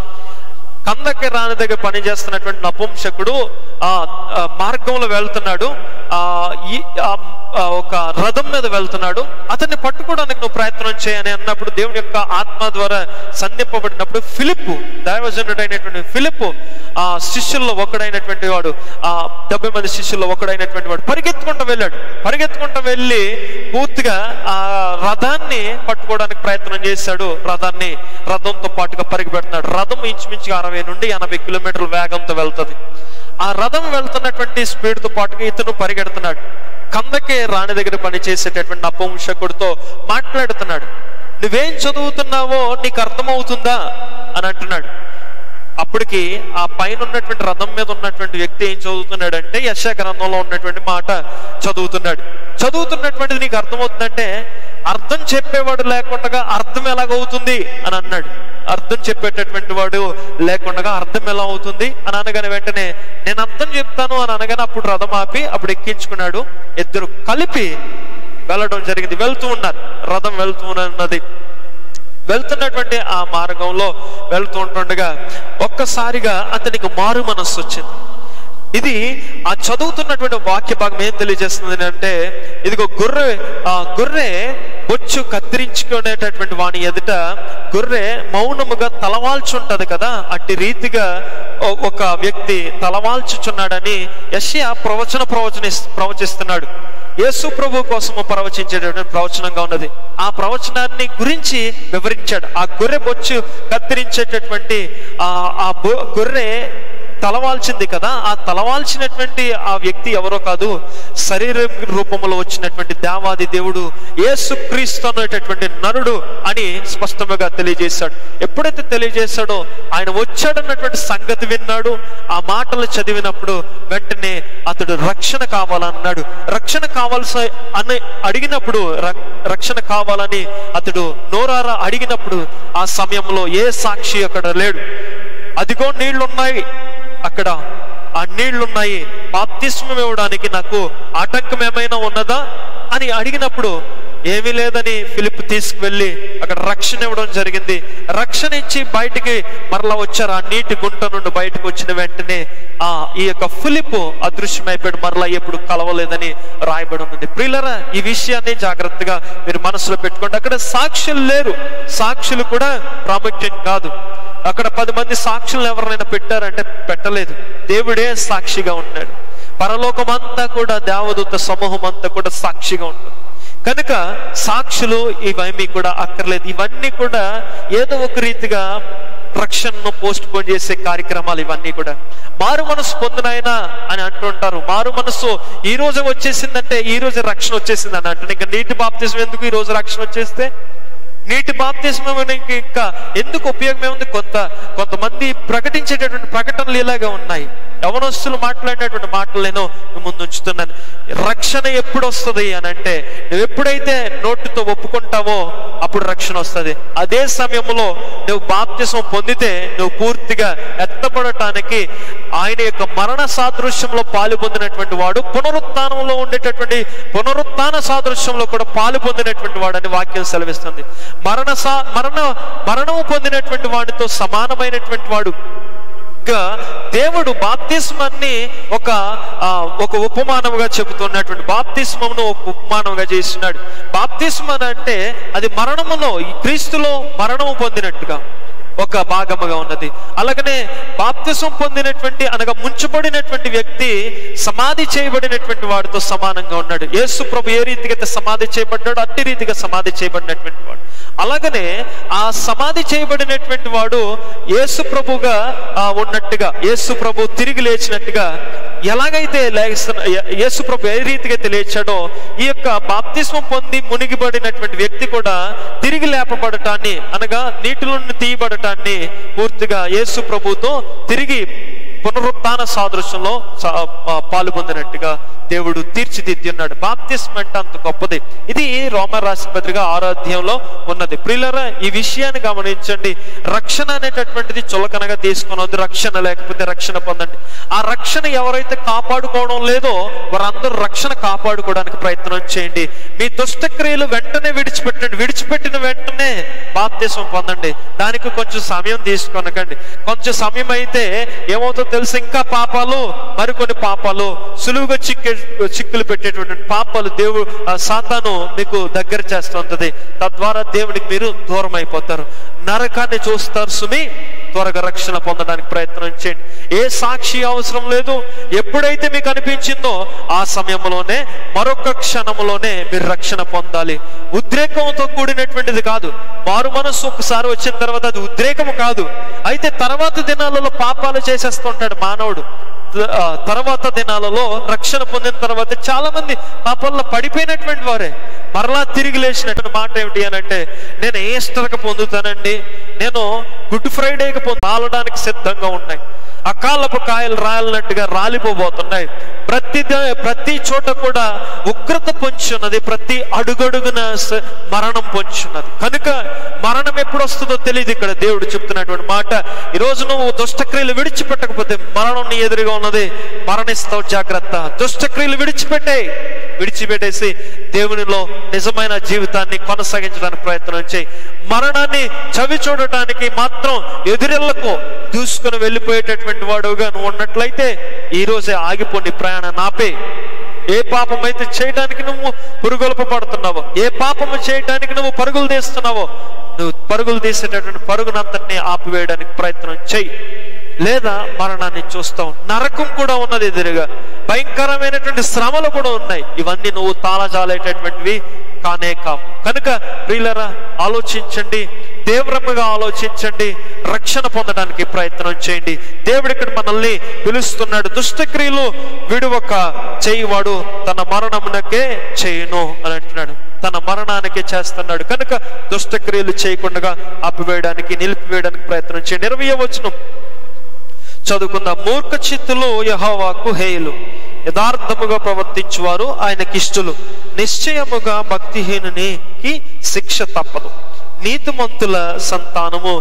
కందకి రాని దగ్గర పని చేస్తున్నటువంటి నపుంసకుడు ఆ ఆ మార్గంలో వెళ్తున్నాడు ఆ ఈ ఆ, ఆ, ఒక రథం మీద వెళ్తున్నాడు అతన్ని పట్టుకోవడానికి నువ్వు ప్రయత్నం చేయని అన్నప్పుడు దేవుని యొక్క ఆత్మ ద్వారా సంధింపబడినప్పుడు ఫిలిప్ దైవజనుడైనటువంటి ఫిలిప్ ఆ శిష్యుల్లో ఒకడైనటువంటి వాడు ఆ డెబ్బై మంది శిష్యుల్లో ఒకడైనటువంటి వాడు పరిగెత్తుకుంటూ వెళ్ళాడు పరిగెత్తుకుంటూ వెళ్ళి పూర్తిగా ఆ రథాన్ని పట్టుకోవడానికి ప్రయత్నం చేశాడు రథాన్ని రథంతో పాటుగా పరిగెడుతున్నాడు రథం ఇంచుమించుగా అరవై నుండి ఎనభై కిలోమీటర్ల వేగంతో వెళ్తది ఆ రథం వెళ్తున్నటువంటి స్పీడ్ తో పాటుగా ఇతను పరిగెడుతున్నాడు కందకే రాణి దగ్గర పనిచేసేటటువంటి నపంసకుడితో మాట్లాడుతున్నాడు నువ్వేం చదువుతున్నావో నీకు అర్థమవుతుందా అని అంటున్నాడు అప్పటికి ఆ పైన ఉన్నటువంటి రథం మీద ఉన్నటువంటి వ్యక్తి ఏం చదువుతున్నాడంటే యశ గ్రంథంలో ఉన్నటువంటి మాట చదువుతున్నాడు చదువుతున్నటువంటిది నీకు అర్థమవుతుందంటే అర్థం చెప్పేవాడు లేకుండా అర్థం ఎలాగవుతుంది అని అన్నాడు అర్థం చెప్పేటటువంటి వాడు లేకుండా అర్థం ఎలా అవుతుంది అని అనగానే వెంటనే నేను అర్థం చెప్తాను అని అనగానే అప్పుడు రథం ఆపి అప్పుడు ఎక్కించుకున్నాడు ఇద్దరు కలిపి వెళ్ళడం జరిగింది వెళ్తూ ఉన్నారు రథం వెళ్తూ ఉన్నది వెళ్తున్నటువంటి ఆ మార్గంలో వెళ్తూ ఉంటుండగా ఒక్కసారిగా అతనికి మారు మనస్సు వచ్చింది ఇది ఆ చదువుతున్నటువంటి వాక్య భాగం ఏం తెలియజేస్తుంది అంటే ఇదిగో గొర్రె ఆ గొర్రె బొచ్చు కత్తిరించుకునేటటువంటి వాని ఎదుట గొర్రె మౌనముగా తలవాల్చుంటది కదా అట్టి రీతిగా ఒ- ఒక వ్యక్తి తలవాల్చుచున్నాడని యష్యా ప్రవచన ప్రవచన ప్రవచిస్తున్నాడు యేసు ప్రభు కోసము ప్రవచించేటటువంటి ప్రవచనంగా ఉన్నది ఆ ప్రవచనాన్ని గురించి వివరించాడు ఆ గొర్రె బొచ్చు కత్తిరించేటటువంటి ఆ ఆ బొ- గొర్రె తలవాల్చింది కదా ఆ తలవాల్చినటువంటి ఆ వ్యక్తి ఎవరో కాదు శరీర రూపంలో వచ్చినటువంటి దేవాది దేవుడు యేసు క్రీస్తు అనేటటువంటి నరుడు అని స్పష్టంగా తెలియజేశాడు ఎప్పుడైతే తెలియజేశాడో ఆయన వచ్చాడన్నటువంటి సంగతి విన్నాడు ఆ మాటలు చదివినప్పుడు వెంటనే అతడు రక్షణ కావాలన్నాడు రక్షణ కావాల్సి అని అడిగినప్పుడు ర- రక్షణ కావాలని అతడు నోరారా అడిగినప్పుడు ఆ సమయంలో ఏ సాక్షి అక్కడ లేడు అదిగో నీళ్లున్నాయి అక్కడ ఆ నీళ్లున్నాయి బాప్తిస్మం ఇవ్వడానికి నాకు ఆటంకం ఏమైనా ఉన్నదా అని అడిగినప్పుడు ఏమీ లేదని ఫిలిప్ తీసుకువెళ్ళి అక్కడ రక్షణ ఇవ్వడం జరిగింది రక్షణ ఇచ్చి బయటికి మరలా వచ్చారు ఆ నీటి గుంట నుండి బయటకు వచ్చిన వెంటనే ఆ ఈ యొక్క ఫిలిప్ అదృశ్యమైపోయాడు మరలా ఎప్పుడు కలవలేదని రాయబడి ఉంది ప్రియులరా ఈ విషయాన్ని జాగ్రత్తగా మీరు మనసులో పెట్టుకోండి అక్కడ సాక్షులు లేరు సాక్షులు కూడా ప్రాముఖ్యం కాదు అక్కడ పది మంది సాక్షులను ఎవరినైనా పెట్టారంటే పెట్టలేదు దేవుడే సాక్షిగా ఉన్నాడు పరలోకం అంతా కూడా దేవదూత సమూహం అంతా కూడా సాక్షిగా ఉంటుంది కనుక సాక్షులు ఇవేమీ కూడా అక్కర్లేదు ఇవన్నీ కూడా ఏదో ఒక రీతిగా రక్షణను పోస్ట్ పోన్ చేసే కార్యక్రమాలు ఇవన్నీ కూడా మారు మనసు పొందినాయన అని అంటుంటారు మారు మనసు ఈ రోజు వచ్చేసిందంటే ఈ రోజు రక్షణ వచ్చేసింది అని అంటారు ఇంకా నీటి బాప్తిజం ఎందుకు ఈ రోజు రక్షణ వచ్చేస్తే నీటి బాప్తిస్మం ఇంకా ఎందుకు ఉపయోగం ఏముంది కొంత కొంతమంది ప్రకటించేటటువంటి ప్రకటనలు ఇలాగా ఉన్నాయి యవనస్తులు మాట్లాడినటువంటి మాటలు నేను మీ ముందు ఉంచుతున్నాను రక్షణ ఎప్పుడు వస్తుంది అని అంటే నువ్వు ఎప్పుడైతే నోటితో ఒప్పుకుంటావో అప్పుడు రక్షణ వస్తుంది అదే సమయంలో నువ్వు బాప్తిసం పొందితే నువ్వు పూర్తిగా ఎత్తబడటానికి ఆయన యొక్క మరణ సాదృశ్యంలో పాలు పొందినటువంటి వాడు పునరుత్థానంలో ఉండేటటువంటి పునరుత్థాన సాదృశ్యంలో కూడా పాలు పొందినటువంటి వాడని వాక్యం సెలవిస్తుంది మరణ సా మరణ మరణము పొందినటువంటి వాడితో సమానమైనటువంటి వాడు కనుక దేవుడు బాప్తిస్మాన్ని ఒక ఆ, ఒక ఉపమానముగా చెబుతున్నటువంటి బాప్తిస్మమును ఒక ఉపమానముగా చేస్తున్నాడు బాప్తిస్మన్ అంటే అది మరణములో ఈ క్రీస్తులో మరణము పొందినట్టుగా ఒక భాగముగా ఉన్నది అలాగనే బాప్తిసం పొందినటువంటి అనగా ముంచబడినటువంటి వ్యక్తి సమాధి చేయబడినటువంటి వాడితో సమానంగా ఉన్నాడు యేసు ప్రభు ఏ రీతిగా అయితే సమాధి చేయబడ్డాడు అట్టి రీతిగా సమాధి చేయబడినటువంటి వాడు అలాగనే ఆ సమాధి చేయబడినటువంటి వాడు యేసు ప్రభుగా ఆ, ఉన్నట్టుగా యేసు ప్రభు తిరిగి లేచినట్టుగా ఎలాగైతే లేస్తున్న యేసు ప్రభు ఏ రీతిగా అయితే లేచాడో ఈ యొక్క బాప్తిస్మం పొంది మునిగిబడినటువంటి వ్యక్తి కూడా తిరిగి లేపబడటాన్ని అనగా నీటిలో నుండి తీయబడటాన్ని పూర్తిగా యేసు ప్రభుతో తిరిగి పునరుత్థాన సాదృశ్యంలో సా- ఆ, పాల్గొందినట్టుగా దేవుడు తీర్చిదిద్ది ఉన్నాడు బాప్తిస్మ అంటే అంత గొప్పది ఇది రోమ రాసిన పత్రిక ఆరాధ్యంలో ఉన్నది ప్రియులరా ఈ విషయాన్ని గమనించండి రక్షణ అనేటటువంటిది చులకనగా తీసుకునవద్దు రక్షణ లేకపోతే రక్షణ పొందండి ఆ రక్షణ ఎవరైతే కాపాడుకోవడం లేదో వారందరూ రక్షణ కాపాడుకోవడానికి ప్రయత్నం చేయండి మీ దుష్టక్రియలు వెంటనే విడిచిపెట్టండి విడిచిపెట్టిన వెంటనే బాప్తిసం పొందండి దానికి కొంచెం సమయం తీసుకొనకండి కొంచెం సమయం అయితే ఏమవుతుందో తెలుసు ఇంకా పాపాలు మరికొన్ని పాపాలు సులువుగా చిక్కే చిక్కులు పెట్టేటువంటి పాపాలు దేవుడు ఆ సాతాను మీకు దగ్గర చేస్తుంటది తద్వారా దేవునికి మీరు దూరం అయిపోతారు నరకాన్ని చూస్తారు సుమి త్వరగా రక్షణ పొందడానికి ప్రయత్నం చేయండి ఏ సాక్షి అవసరం లేదు ఎప్పుడైతే మీకు అనిపించిందో ఆ సమయంలోనే మరొక క్షణంలోనే మీరు రక్షణ పొందాలి ఉద్రేకంతో కూడినటువంటిది కాదు మారు మనస్సు ఒకసారి వచ్చిన తర్వాత అది ఉద్రేకము కాదు అయితే తర్వాత దినాలలో పాపాలు చేసేస్తుంటాడు మానవుడు త- ఆ, తర్వాత దినాలలో రక్షణ పొందిన తర్వాత చాలా మంది పాపాల్లో పడిపోయినటువంటి వారే మరలా తిరిగి లేచినటువంటి మాట ఏమిటి అని అంటే నేను ఈస్టర్కి పొందుతానండి నేను గుడ్ ఫ్రైడేకి పొందు రాలడానికి సిద్ధంగా ఉన్నాయి అకాలపు కాయలు రాలినట్టుగా రాలిపోబోతున్నాయి ప్రతి ద- ప్రతి చోట కూడా ఉగ్రత పొంచున్నది ప్రతి అడుగడుగున స- మరణం పొంచున్నది కనుక మరణం ఎప్పుడు వస్తుందో తెలియదు ఇక్కడ దేవుడు చెప్తున్నటువంటి మాట ఈ రోజు నువ్వు దుష్టక్రియలు విడిచిపెట్టకపోతే మరణం నీ ఎదురుగా ఉన్నది మరణిస్తావు జాగ్రత్త దుష్టక్రియలు విడిచిపెట్టే విడిచిపెట్టేసి దేవునిలో నిజమైన జీవితాన్ని కొనసాగించడానికి ప్రయత్నం చేయి మరణాన్ని చవి చూడటానికి మాత్రం ఎదురెళ్లకు దూసుకుని వెళ్ళిపోయేటటువంటి వాడుగా నువ్వు ఉన్నట్లయితే ఈ రోజే ఆగిపోని ప్రయాణం నాపే ఏ పాపం అయితే చేయడానికి నువ్వు పురుగొల్ప పడుతున్నావో ఏ పాపము చేయడానికి నువ్వు పరుగులు తీస్తున్నావో నువ్వు పరుగులు తీసేటటువంటి పరుగునంతటిని ఆపివేయడానికి ప్రయత్నం చెయ్యి లేదా మరణాన్ని చూస్తావు నరకం కూడా ఉన్నది ఎదురుగా భయంకరమైనటువంటి శ్రమలు కూడా ఉన్నాయి ఇవన్నీ నువ్వు తాళజాలేటటువంటివి కానే కావు కనుక ప్రియులరా ఆలోచించండి తీవ్రంగా ఆలోచించండి రక్షణ పొందడానికి ప్రయత్నం చేయండి దేవుడు ఇక్కడ మనల్ని పిలుస్తున్నాడు దుష్టక్రియలు విడువక చేయువాడు తన మరణమునకే చేయును అని అంటున్నాడు తన మరణానికి చేస్తున్నాడు కనుక దుష్టక్రియలు చేయకుండా ఆపివేయడానికి నిలిపివేయడానికి ప్రయత్నం చేయండి ఇరవై వచనం చదువుకుందాం మూర్ఖ చిత్తులు యహోవాకు హేయులు యథార్థముగా ప్రవర్తించువారు ఆయనకిష్టులు నిశ్చయముగా భక్తిహీనునికి శిక్ష తప్పదు నీతిమంతుల సంతానము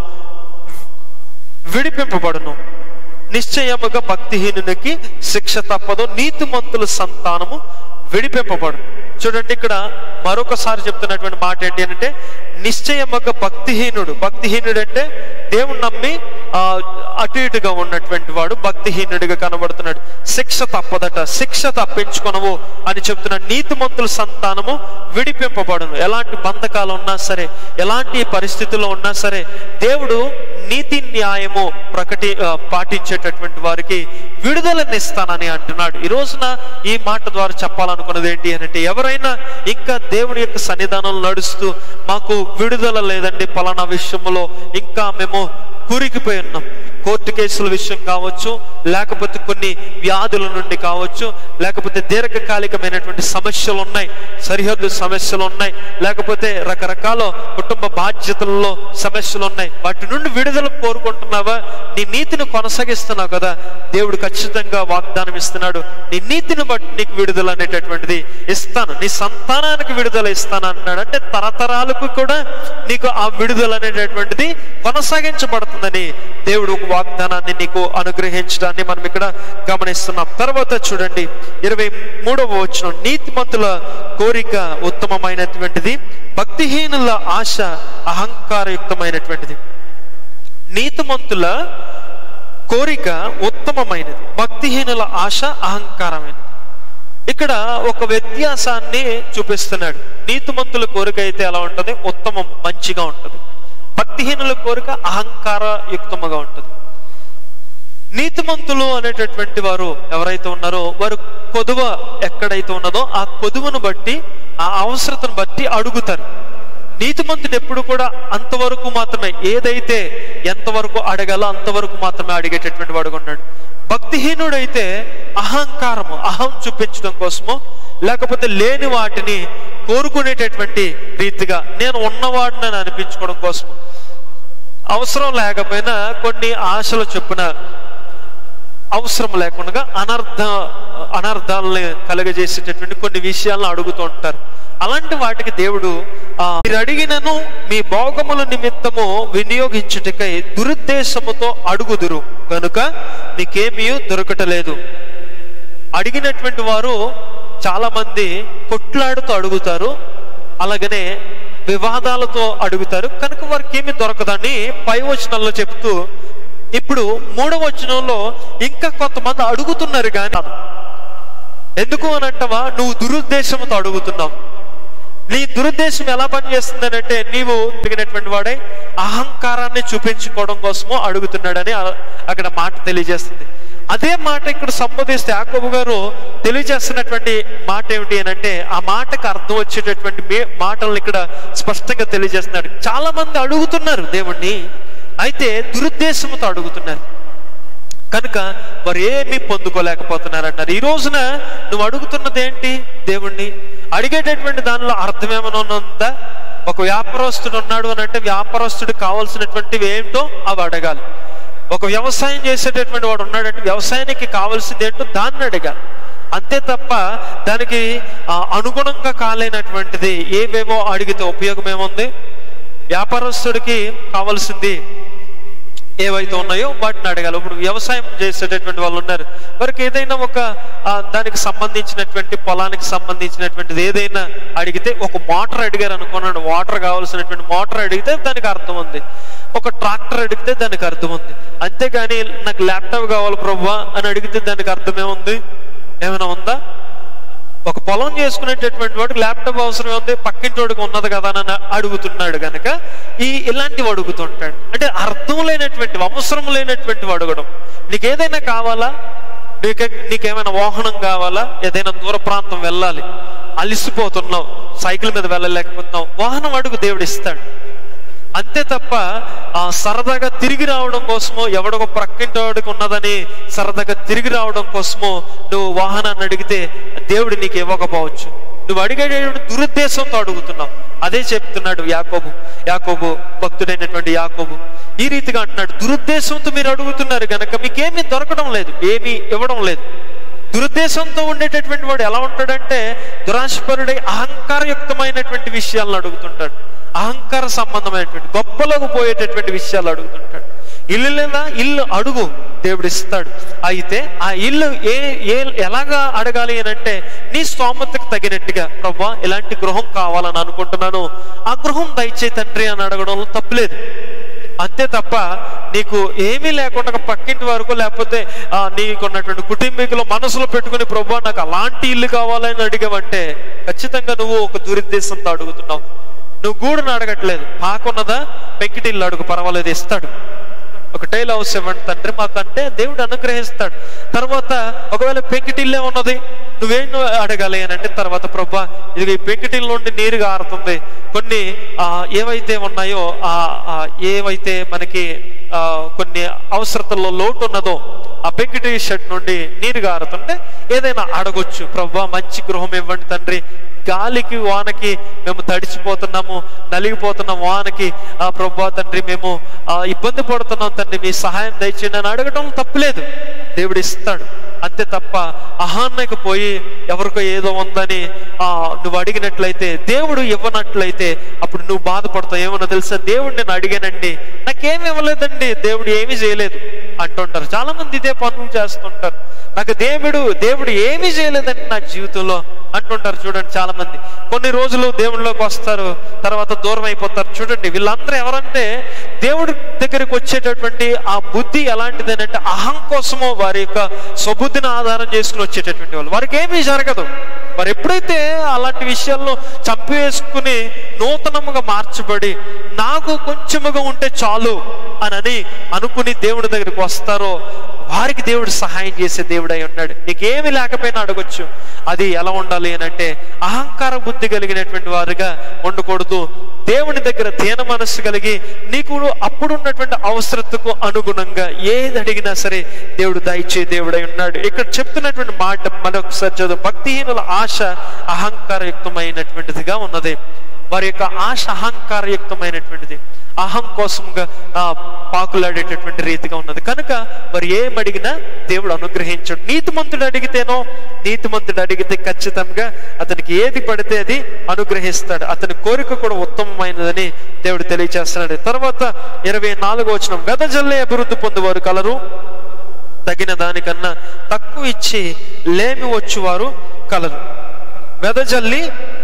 విడిపింపబడును నిశ్చయముగా భక్తిహీనునికి శిక్ష తప్పదు నీతిమంతుల సంతానము విడిపింపబడు చూడండి ఇక్కడ మరొకసారి చెప్తున్నటువంటి మాట ఏంటి అంటే నిశ్చయముగా భక్తిహీనుడు భక్తిహీనుడు అంటే దేవుని నమ్మి ఆ, అటు ఇటుగా ఉన్నటువంటి వాడు భక్తిహీనుడిగా కనబడుతున్నాడు శిక్ష తప్పదట శిక్ష తప్పించుకొనవు అని చెప్తున్నాడు నీతిమంతుల సంతానము విడిపింపబడును ఎలాంటి బంధకాలు ఉన్నా సరే ఎలాంటి పరిస్థితుల్లో ఉన్నా సరే దేవుడు నీతి న్యాయము ప్రకటి ఆ, పాటించేటటువంటి వారికి విడుదలనిస్తానని అంటున్నాడు ఈ రోజున ఈ మాట ద్వారా చెప్పాలనుకున్నది ఏంటి అని అంటే ఎవరైనా ఇంకా దేవుని యొక్క సన్నిధానంలో నడుస్తూ మాకు విడుదల లేదండి పలానా విషయంలో ఇంకా మేము కూరికిపోయి ఉన్నాం కోర్టు కేసుల విషయం కావచ్చు లేకపోతే కొన్ని వ్యాధుల నుండి కావచ్చు లేకపోతే దీర్ఘకాలికమైనటువంటి సమస్యలు ఉన్నాయి సరిహద్దు సమస్యలు ఉన్నాయి లేకపోతే రకరకాల కుటుంబ బాధ్యతలలో సమస్యలు ఉన్నాయి వాటి నుండి విడుదల కోరుకుంటున్నావా నీ నీతిని కొనసాగిస్తున్నావు కదా దేవుడు ఖచ్చితంగా వాగ్దానం ఇస్తున్నాడు నీ నీతిని బట్టి నీకు విడుదల అనేటటువంటిది ఇస్తాను నీ సంతానానికి విడుదల ఇస్తాను అంటున్నాడు అంటే తరతరాలకు కూడా నీకు ఆ విడుదల అనేటటువంటిది కొనసాగించబడుతుందని దేవుడు ఒక వాగ్దానాన్ని నీకు అనుగ్రహించడాన్ని మనం ఇక్కడ గమనిస్తున్నాం తర్వాత చూడండి ఇరవై మూడవ వచనం నీతిమంతుల కోరిక ఉత్తమమైనటువంటిది భక్తిహీనుల ఆశ అహంకారయుక్తమైనటువంటిది నీతిమంతుల కోరిక ఉత్తమమైనది భక్తిహీనుల ఆశ అహంకారమైనది ఇక్కడ ఒక వ్యత్యాసాన్ని చూపిస్తున్నాడు నీతిమంతుల కోరిక అయితే ఎలా ఉంటుంది ఉత్తమం మంచిగా ఉంటుంది భక్తిహీనుల కోరిక అహంకార యుక్తముగా ఉంటుంది నీతిమంతులు అనేటటువంటి వారు ఎవరైతే ఉన్నారో వారు కొదువ ఎక్కడైతే ఉన్నదో ఆ కొదువను బట్టి ఆ అవసరతను బట్టి అడుగుతారు నీతిమంతుడు ఎప్పుడు కూడా అంతవరకు మాత్రమే ఏదైతే ఎంతవరకు అడగాలో అంతవరకు మాత్రమే అడిగేటటువంటి వాడుగా ఉన్నాడు భక్తిహీనుడైతే అహంకారము అహం చూపించడం కోసము లేకపోతే లేని వాటిని కోరుకునేటటువంటి రీతిగా నేను ఉన్నవాడిని అనిపించుకోవడం కోసము అవసరం లేకపోయినా కొన్ని ఆశలు చొప్పున అవసరం లేకుండా అనర్థ అనర్థాలని కలగజేసేటటువంటి కొన్ని విషయాలను అడుగుతూ ఉంటారు అలాంటి వాటికి దేవుడు ఆ, మీరు అడిగినను మీ భోగముల నిమిత్తము వినియోగించుటకై దురుద్దేశముతో అడుగుదురు కనుక మీకేమీ దొరకటలేదు అడిగినటువంటి వారు చాలా మంది కొట్లాడుతూ అడుగుతారు అలాగనే వివాదాలతో అడుగుతారు కనుక వారికి ఏమి దొరకదని పై వచనంలో చెప్తూ ఇప్పుడు మూడవ వచనంలో ఇంకా కొంతమంది అడుగుతున్నారు కానీ ఎందుకు అని అంటవా నువ్వు దురుద్దేశంతో అడుగుతున్నావు నీ దురుద్దేశం ఎలా పనిచేస్తుంది అంటే నీవు దిగినటువంటి వాడే అహంకారాన్ని చూపించుకోవడం కోసము అడుగుతున్నాడని ఆ- అక్కడ మాట తెలియజేస్తుంది అదే మాట ఇక్కడ సంబోధిస్తే యాకోబు గారు తెలియజేస్తున్నటువంటి మాట ఏమిటి అని అంటే ఆ మాటకు అర్థం వచ్చేటటువంటి మే- మాటలను ఇక్కడ స్పష్టంగా తెలియజేస్తున్నాడు చాలా మంది అడుగుతున్నారు దేవుణ్ణి అయితే దురుద్దేశంతో అడుగుతున్నారు కనుక వారు ఏమీ పొందుకోలేకపోతున్నారు అన్నారు ఈ రోజున నువ్వు అడుగుతున్నది ఏంటి దేవుణ్ణి అడిగేటటువంటి దానిలో అర్థం ఏమైనా ఉందా ఒక వ్యాపారస్తుడు ఉన్నాడు అని అంటే వ్యాపారస్తుడు కావాల్సినటువంటివి ఏంటో అవి అడగాలి ఒక వ్యవసాయం చేసేటటువంటి వాడు ఉన్నాడంటే వ్యవసాయానికి కావాల్సింది ఏంటో దాన్ని అడగాలి అంతే తప్ప దానికి ఆ, అనుగుణంగా కాలేనటువంటిది ఏవేవో అడిగితే ఉపయోగం ఏముంది వ్యాపారస్తుడికి కావాల్సింది ఏవైతే ఉన్నాయో వాటిని అడగాలి ఇప్పుడు వ్యవసాయం చేసేటటువంటి వాళ్ళు ఉన్నారు వారికి ఏదైనా ఒక ఆ, దానికి సంబంధించినటువంటి పొలానికి సంబంధించినటువంటిది ఏదైనా అడిగితే ఒక మోటార్ అడిగారు అనుకున్నాడు వాటర్ కావాల్సినటువంటి మోటార్ అడిగితే దానికి అర్థం ఉంది ఒక ట్రాక్టర్ అడిగితే దానికి అర్థం ఉంది అంతేగాని నాకు ల్యాప్టాప్ కావాలి ప్రభా అని అడిగితే దానికి అర్థం ఏముంది ఏమైనా ఉందా ఒక పొలం చేసుకునేటటువంటి వాడికి ల్యాప్టాప్ అవసరం ఉంది పక్కింటి వాడికి ఉన్నది కదా అని అడుగుతున్నాడు కనుక ఈ ఇలాంటివి అడుగుతుంటాడు అంటే అర్థం లేనటువంటి అవసరం లేనటువంటి అడగడం నీకు ఏదైనా కావాలా నీకే నీకేమైనా వాహనం కావాలా ఏదైనా దూర ప్రాంతం వెళ్ళాలి అలిసిపోతున్నావు సైకిల్ మీద వెళ్ళలేకపోతున్నావు వాహనం అడుగు దేవుడు ఇస్తాడు అంతే తప్ప ఆ సరదాగా తిరిగి రావడం కోసమో ఎవడొక ప్రక్కింటి వాడికి ఉన్నదని సరదాగా తిరిగి రావడం కోసమో నువ్వు వాహనాన్ని అడిగితే దేవుడు నీకు ఇవ్వకపోవచ్చు నువ్వు అడిగేటటువంటి దురుద్దేశంతో అడుగుతున్నావు అదే చెప్తున్నాడు యాకోబు యాకోబు భక్తుడైనటువంటి యాకోబు ఈ రీతిగా అంటున్నాడు దురుద్దేశంతో మీరు అడుగుతున్నారు గనక మీకేమీ దొరకడం లేదు ఏమీ ఇవ్వడం లేదు దురుద్దేశంతో ఉండేటటువంటి వాడు ఎలా ఉంటాడంటే దురాశపరుడై అహంకారయుక్తమైనటువంటి విషయాలను అడుగుతుంటాడు అహంకార సంబంధమైనటువంటి గొప్పలోకి పోయేటటువంటి విషయాలు అడుగుతుంటాడు ఇల్లు లేదా ఇల్లు అడుగు దేవుడు ఇస్తాడు అయితే ఆ ఇల్లు ఏ ఏ ఎలాగా అడగాలి అని అంటే నీ స్తోమతకు తగినట్టుగా ప్రవ్వా ఇలాంటి గృహం కావాలని అనుకుంటున్నాను ఆ గృహం దయచే తండ్రి అని అడగడంలో తప్పులేదు అంతే తప్ప నీకు ఏమీ లేకుండా పక్కింటి వరకు లేకపోతే ఆ, నీకున్నటువంటి కుటుంబీకులు మనసులో పెట్టుకుని ప్రభు నాకు అలాంటి ఇల్లు కావాలని అడిగావంటే ఖచ్చితంగా నువ్వు ఒక దురుద్దేశంతో అడుగుతున్నావు నువ్వు గూడును అడగట్లేదు పాకున్నదా పెంకిటి ఇల్లు అడుగు పర్వాలేదు ఇస్తాడు ఒక టైల్ హౌస్ ఇవ్వండి తండ్రి మాకంటే దేవుడు అనుగ్రహిస్తాడు తర్వాత ఒకవేళ పెంకిటిల్లే ఉన్నది నువ్వేం అడగాలి అని అంటే తర్వాత ప్రభా ఇది ఈ పెంకిటిల్ నుండి నీరు గారుతుంది కొన్ని ఆ, ఏవైతే ఉన్నాయో ఆ ఆ, ఏవైతే మనకి ఆ, కొన్ని అవసరతల్లో లోటు ఉన్నదో ఆ పెంకిటి షెడ్ నుండి నీరు గారుతుంటే ఏదైనా అడగొచ్చు ప్రభా మంచి గృహం ఇవ్వండి తండ్రి గాలికి వానకి మేము తడిచిపోతున్నాము నలిగిపోతున్నాం వానకి ఆ ప్రభా తండ్రి మేము ఆ, ఇబ్బంది పడుతున్నాం తండ్రి మీ సహాయం దయచేయండి అని అడగటం తప్పులేదు దేవుడు ఇస్తాడు అంతే తప్ప అహాన్నకి పోయి ఎవరికో ఏదో ఉందని ఆ నువ్వు అడిగినట్లయితే దేవుడు ఇవ్వనట్లయితే అప్పుడు నువ్వు బాధపడతావు ఏమన్నా తెలుసా దేవుడు నేను అడిగానండి నాకేమి ఇవ్వలేదండి దేవుడు ఏమీ చేయలేదు అంటుంటారు చాలా మంది ఇదే పనులు చేస్తుంటారు నాకు దేవుడు దేవుడు ఏమీ చేయలేదండి నా జీవితంలో అంటుంటారు చూడండి చాలా మంది కొన్ని రోజులు దేవుళ్ళలోకి వస్తారు తర్వాత దూరం అయిపోతారు చూడండి వీళ్ళందరూ ఎవరంటే దేవుడి దగ్గరికి వచ్చేటటువంటి ఆ బుద్ధి ఎలాంటిది అంటే అహం కోసము వారి యొక్క స్వబుద్ధిని ఆధారం చేసుకుని వచ్చేటటువంటి వాళ్ళు వారికి ఏమీ జరగదు మరి ఎప్పుడైతే అలాంటి విషయాల్లో చంపేసుకుని నూతనముగా మార్చబడి నాకు కొంచెముగా ఉంటే చాలు అని అనుకుని దేవుడి దగ్గరికి వస్తారో వారికి దేవుడు సహాయం చేసే దేవుడు అయి ఉన్నాడు నీకేమి లేకపోయినా అడగొచ్చు అది ఎలా ఉండాలి అని అంటే అహంకార బుద్ధి కలిగినటువంటి వారుగా ఉండకూడదు దేవుని దగ్గర దీన మనస్సు కలిగి నీకు అప్పుడున్నటువంటి అవసరతకు అనుగుణంగా ఏది అడిగినా సరే దేవుడు దయచే దేవుడై ఉన్నాడు ఇక్కడ చెప్తున్నటువంటి మాట మరొకసారి చదువు భక్తిహీనుల ఆశ అహంకారయుక్తమైనటువంటిదిగా ఉన్నది వారి యొక్క ఆశ అహంకారయుక్తమైనటువంటిది అహం కోసంగా ఆ, పాకులాడేటటువంటి రీతిగా ఉన్నది కనుక మరి ఏం అడిగినా దేవుడు అనుగ్రహించడు నీతిమంతుడు అడిగితేనో నీతిమంతుడు అడిగితే ఖచ్చితంగా అతనికి ఏది పడితే అది అనుగ్రహిస్తాడు అతని కోరిక కూడా ఉత్తమమైనదని దేవుడు తెలియచేస్తున్నాడు తర్వాత ఇరవై నాలుగో వచ్చిన వెదజల్లే అభివృద్ధి పొందేవారు కలరు తగిన దానికన్నా తక్కువ ఇచ్చి లేమి వచ్చువారు కలరు వెదజల్లి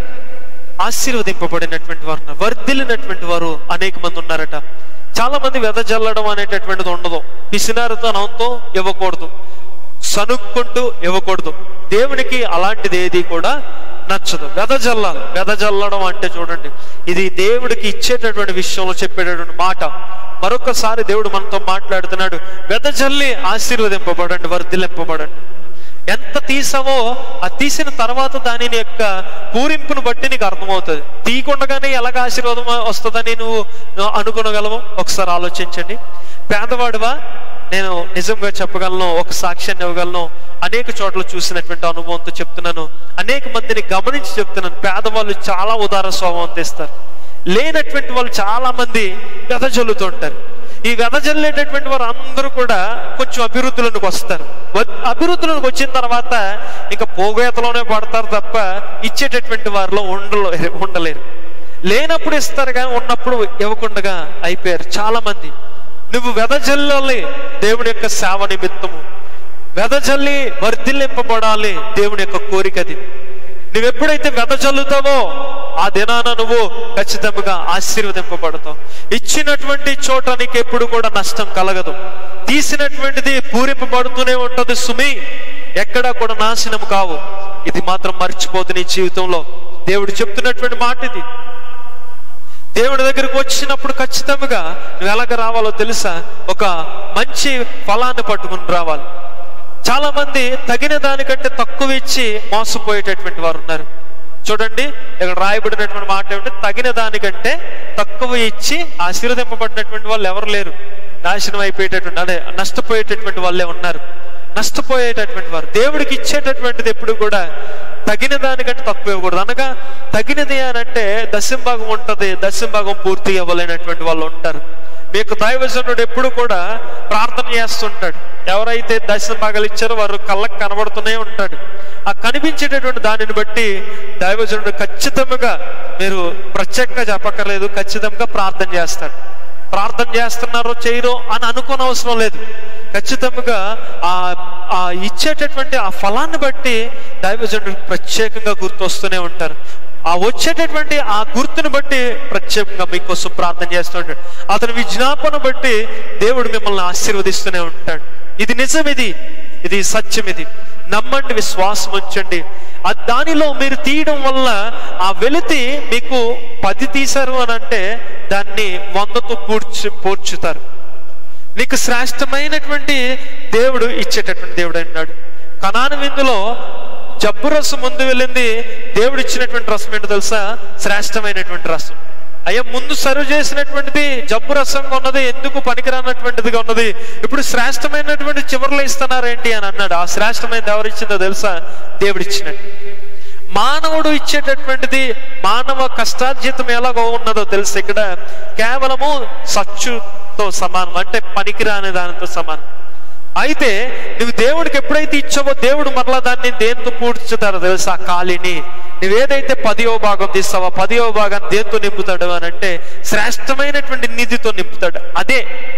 ఆశీర్వదింపబడినటువంటి వారు ఉన్నారు. వర్ధిల్లినటువంటి వారు అనేక మంది ఉన్నారట చాలా మంది వెదజల్లడం అనేటటువంటిది ఉండదు పిసినారుతనంతో ఇవ్వకూడదు సనుక్కుంటూ ఇవ్వకూడదు దేవునికి అలాంటిది ఏది కూడా నచ్చదు వెదజల్లాలి వెదజల్లడం అంటే చూడండి ఇది దేవుడికి ఇచ్చేటటువంటి విషయంలో చెప్పేటటువంటి మాట మరొకసారి దేవుడు మనతో మాట్లాడుతున్నాడు వెదజల్లి ఆశీర్వదింపబడండి వర్ధిల్లింపబడండి ఎంత తీసావో ఆ తీసిన తర్వాత దానిని యొక్క పూరింపును బట్టి నీకు అర్థమవుతుంది తీయకుండగానే ఎలాగ ఆశీర్వాదం వస్తుందని నువ్వు నువ్వు అనుకోగలవు ఒకసారి ఆలోచించండి పేదవాడివా నేను నిజంగా చెప్పగలను ఒక సాక్ష్యాన్ని ఇవ్వగలను అనేక చోట్ల చూసినటువంటి అనుభవంతో చెప్తున్నాను అనేక మందిని గమనించి చెప్తున్నాను పేదవాళ్ళు చాలా ఉదార స్వభావం తెస్తారు లేనటువంటి వాళ్ళు చాలా మంది వెదజల్లుతుంటారు ఈ వెదజల్లేటటువంటి వారు అందరూ కూడా కొంచెం అభివృద్ధిలోనికి వస్తారు వ- అభివృద్ధిలోనికి వచ్చిన తర్వాత ఇంకా పోగేతలోనే పడతారు తప్ప ఇచ్చేటటువంటి వారిలో ఉండలేరు ఉండలేరు లేనప్పుడు ఇస్తారు కానీ ఉన్నప్పుడు ఇవ్వకుండా అయిపోయారు చాలా మంది నువ్వు వెదజల్లాలి దేవుని యొక్క సేవ నిమిత్తము వెదజల్లి వర్ధిల్లింపబడాలి దేవుని యొక్క కోరిక అది నువ్వు ఎప్పుడైతే వెదజల్లుతావో ఆ దినాన నువ్వు ఖచ్చితంగా ఆశీర్వదింపబడతావు ఇచ్చినటువంటి చోట నీకు ఎప్పుడు కూడా నష్టం కలగదు తీసినటువంటిది పూరింపబడుతూనే ఉంటది సుమి ఎక్కడా కూడా నాశనం కావు ఇది మాత్రం మర్చిపోదు నీ జీవితంలో దేవుడు చెప్తున్నటువంటి మాట ఇది దేవుడి దగ్గరికి వచ్చినప్పుడు ఖచ్చితంగా నువ్వు ఎలాగ రావాలో తెలుసా ఒక మంచి ఫలాన్ని పట్టుకుని రావాలి చాలా మంది తగిన దానికంటే తక్కువ ఇచ్చి మోసపోయేటటువంటి వారు ఉన్నారు చూడండి ఇక్కడ రాయబడినటువంటి మాట ఏమిటంటే తగిన దానికంటే తక్కువ ఇచ్చి ఆశీర్వదింపబడినటువంటి వాళ్ళు ఎవరు లేరు నాశనం అయిపోయేటటువంటి అదే నష్టపోయేటటువంటి వాళ్ళే ఉన్నారు నష్టపోయేటటువంటి వారు దేవుడికి ఇచ్చేటటువంటిది ఎప్పుడు కూడా తగిన దానికంటే తక్కువ ఇవ్వకూడదు అనగా తగినది అని అంటే దశంభాగం ఉంటది దశంభాగం పూర్తి ఇవ్వలేనటువంటి వాళ్ళు ఉంటారు మీకు దైవజనుడు ఎప్పుడు కూడా ప్రార్థన చేస్తుంటాడు ఎవరైతే దశమ భాగాలు ఇచ్చారో వారు కళ్ళకు కనబడుతూనే ఉంటాడు ఆ కనిపించేటటువంటి దానిని బట్టి దైవజనుడు ఖచ్చితంగా మీరు ప్రత్యేకంగా చెప్పక్కర్లేదు ఖచ్చితంగా ప్రార్థన చేస్తాడు ప్రార్థన చేస్తున్నారో చేయరో అని అనుకోని అవసరం లేదు ఖచ్చితంగా ఆ ఆ ఇచ్చేటటువంటి ఆ ఫలాన్ని బట్టి దైవజనుడు ప్రత్యేకంగా గుర్తొస్తూనే ఉంటారు ఆ వచ్చేటటువంటి ఆ గుర్తుని బట్టి ప్రత్యేకంగా మీకోసం ప్రార్థన చేస్తుంటాడు అతని విజ్ఞాపన బట్టి దేవుడు మిమ్మల్ని ఆశీర్వదిస్తూనే ఉంటాడు ఇది నిజం ఇది ఇది సత్యం ఇది నమ్మండి విశ్వాసం ఉంచండి ఆ దానిలో మీరు తీయడం వల్ల ఆ వెలితి మీకు పది తీశారు అని అంటే దాన్ని వందతో పూడ్చి పూడ్చుతారు నీకు శ్రేష్టమైనటువంటి దేవుడు ఇచ్చేటటువంటి దేవుడు అన్నాడు కనాను విందులో జబ్బు రసం ముందు వెళ్ళింది దేవుడు ఇచ్చినటువంటి రసం ఏంటో తెలుసా శ్రేష్టమైనటువంటి రసం అయ్యా ముందు సర్వ్ చేసినటువంటిది జబ్బు రసంగా ఉన్నది ఎందుకు పనికిరానటువంటిదిగా ఉన్నది ఇప్పుడు శ్రేష్టమైనటువంటి చివరిలో ఇస్తున్నారేంటి అని అన్నాడు ఆ శ్రేష్టమైనది ఎవరు ఇచ్చిందో తెలుసా దేవుడు ఇచ్చినట్టు మానవుడు ఇచ్చేటటువంటిది మానవ కష్టార్జితం ఎలాగో ఉన్నదో తెలుసు ఇక్కడ కేవలము సచ్చుతో సమానం అంటే పనికిరాని దానితో సమానం అయితే నువ్వు దేవుడికి ఎప్పుడైతే ఇచ్చావో దేవుడు మరలా దాన్ని దేంతో పూడ్చుతారో తెలుసా ఆ ఖాళీని నువ్వేదైతే పదియో భాగం తీస్తావో ఆ పదియో భాగాన్ని దేంతో నింపుతాడు అని అంటే శ్రేష్టమైనటువంటి నిధితో నింపుతాడు అదే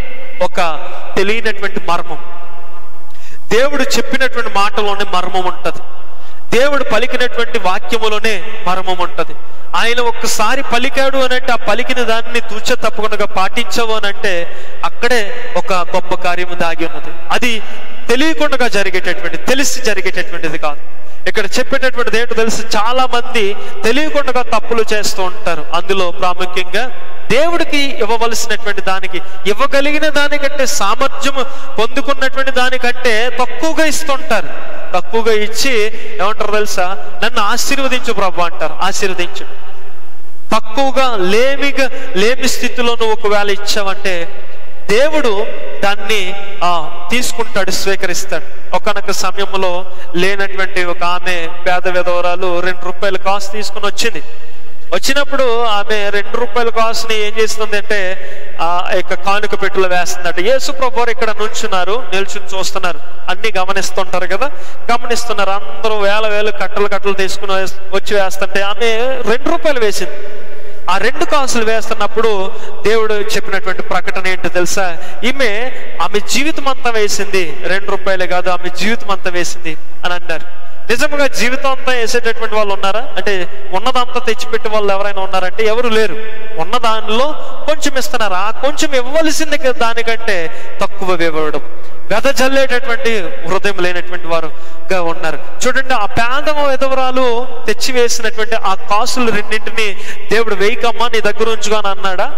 ఒక తెలియనటువంటి మర్మం దేవుడు చెప్పినటువంటి మాటలోనే మర్మం ఉంటది దేవుడు పలికినటువంటి వాక్యములోనే మర్మం ఉంటది ఆయన ఒక్కసారి పలికాడు అని అంటే ఆ పలికిన దాన్ని తూచ తప్పకుండా పాటించవు అని అంటే అక్కడే ఒక గొప్ప కార్యము దాగి ఉన్నది అది తెలియకుండా జరిగేటటువంటి తెలిసి జరిగేటటువంటిది కాదు ఇక్కడ చెప్పేటటువంటిది ఏంటో తెలిసి చాలా మంది తెలియకుండా తప్పులు చేస్తూ ఉంటారు అందులో ప్రాముఖ్యంగా దేవుడికి ఇవ్వవలసినటువంటి దానికి ఇవ్వగలిగిన దానికంటే సామర్థ్యం పొందుకున్నటువంటి దానికంటే తక్కువగా ఇస్తుంటారు తక్కువగా ఇచ్చి ఏమంటారు తెలుసా నన్ను ఆశీర్వదించు ప్రభు అంటారు ఆశీర్వదించు తక్కువగా లేమిగా లేమి స్థితిలో నువ్వు ఒకవేళ ఇచ్చావంటే దేవుడు దాన్ని ఆ తీసుకుంటాడు స్వీకరిస్తాడు ఒకనొక సమయంలో లేనటువంటి ఒక ఆమె పేద విధవరాలు రెండు రూపాయలు కాసు తీసుకుని వచ్చింది వచ్చినప్పుడు ఆమె రెండు రూపాయల కాసుని ఏం చేస్తుంది అంటే ఆ యొక్క కానుక పెట్టులో వేస్తుందట యేసు ప్రభు వారు ఇక్కడ నుంచున్నారు నిల్చుని చూస్తున్నారు అన్ని గమనిస్తుంటారు కదా గమనిస్తున్నారు అందరూ వేల వేలు కట్టలు కట్టలు తీసుకుని వేస్- వచ్చి వేస్తుంటే ఆమె రెండు రూపాయలు వేసింది ఆ రెండు కాసులు వేస్తున్నప్పుడు దేవుడు చెప్పినటువంటి ప్రకటన ఏంటో తెలుసా ఈమె ఆమె జీవితం అంతా వేసింది రెండు రూపాయలే కాదు ఆమె జీవితం అంతా వేసింది అని అన్నారు నిజంగా జీవితం అంతా వేసేటటువంటి వాళ్ళు ఉన్నారా అంటే ఉన్నదంతా తెచ్చిపెట్టే వాళ్ళు ఎవరైనా ఉన్నారంటే ఎవరు లేరు ఉన్న దానిలో కొంచెం ఇస్తున్నారు ఆ కొంచెం ఇవ్వవలసింది కదా దానికంటే తక్కువ ఇవ్వడం వెదజల్లేటటువంటి హృదయం లేనటువంటి వారుగా ఉన్నారు చూడండి ఆ పేదమ విధవరాలు తెచ్చి వేసినటువంటి ఆ కాసులు రెండింటిని దేవుడు వేయికమ్మా నీ దగ్గర ఉంచుగా అని అన్నాడా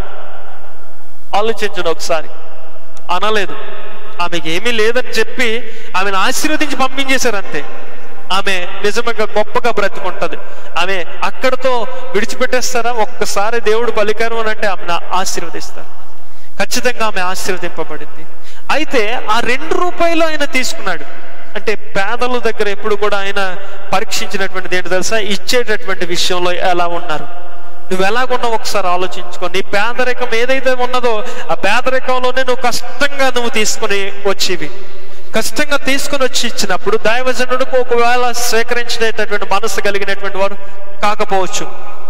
ఆలోచించండి ఒకసారి అనలేదు ఆమెకి ఏమీ లేదని చెప్పి ఆమెను ఆశీర్వదించి పంపించేశారు అంతే ఆమె నిజంగా గొప్పగా బ్రతుకుంటది ఆమె అక్కడతో విడిచిపెట్టేస్తారా ఒక్కసారి దేవుడు పలికారు అని అంటే ఆమెను ఆశీర్వదిస్తారు ఖచ్చితంగా ఆమె ఆశీర్వదింపబడింది అయితే ఆ రెండు రూపాయలు ఆయన తీసుకున్నాడు అంటే పేదల దగ్గర ఎప్పుడు కూడా ఆయన పరీక్షించినటువంటిది ఏంటి తెలుసా ఇచ్చేటటువంటి విషయంలో ఎలా ఉన్నారు నువ్వు ఎలాగున్నావు ఒకసారి ఆలోచించుకో నీ పేదరికం ఏదైతే ఉన్నదో ఆ పేదరికంలోనే నువ్వు కష్టంగా నువ్వు తీసుకొని వచ్చేవి కష్టంగా తీసుకొని వచ్చి ఇచ్చినప్పుడు దైవజనుడికి ఒకవేళ స్వీకరించేటటువంటి మనసు కలిగినటువంటి వారు కాకపోవచ్చు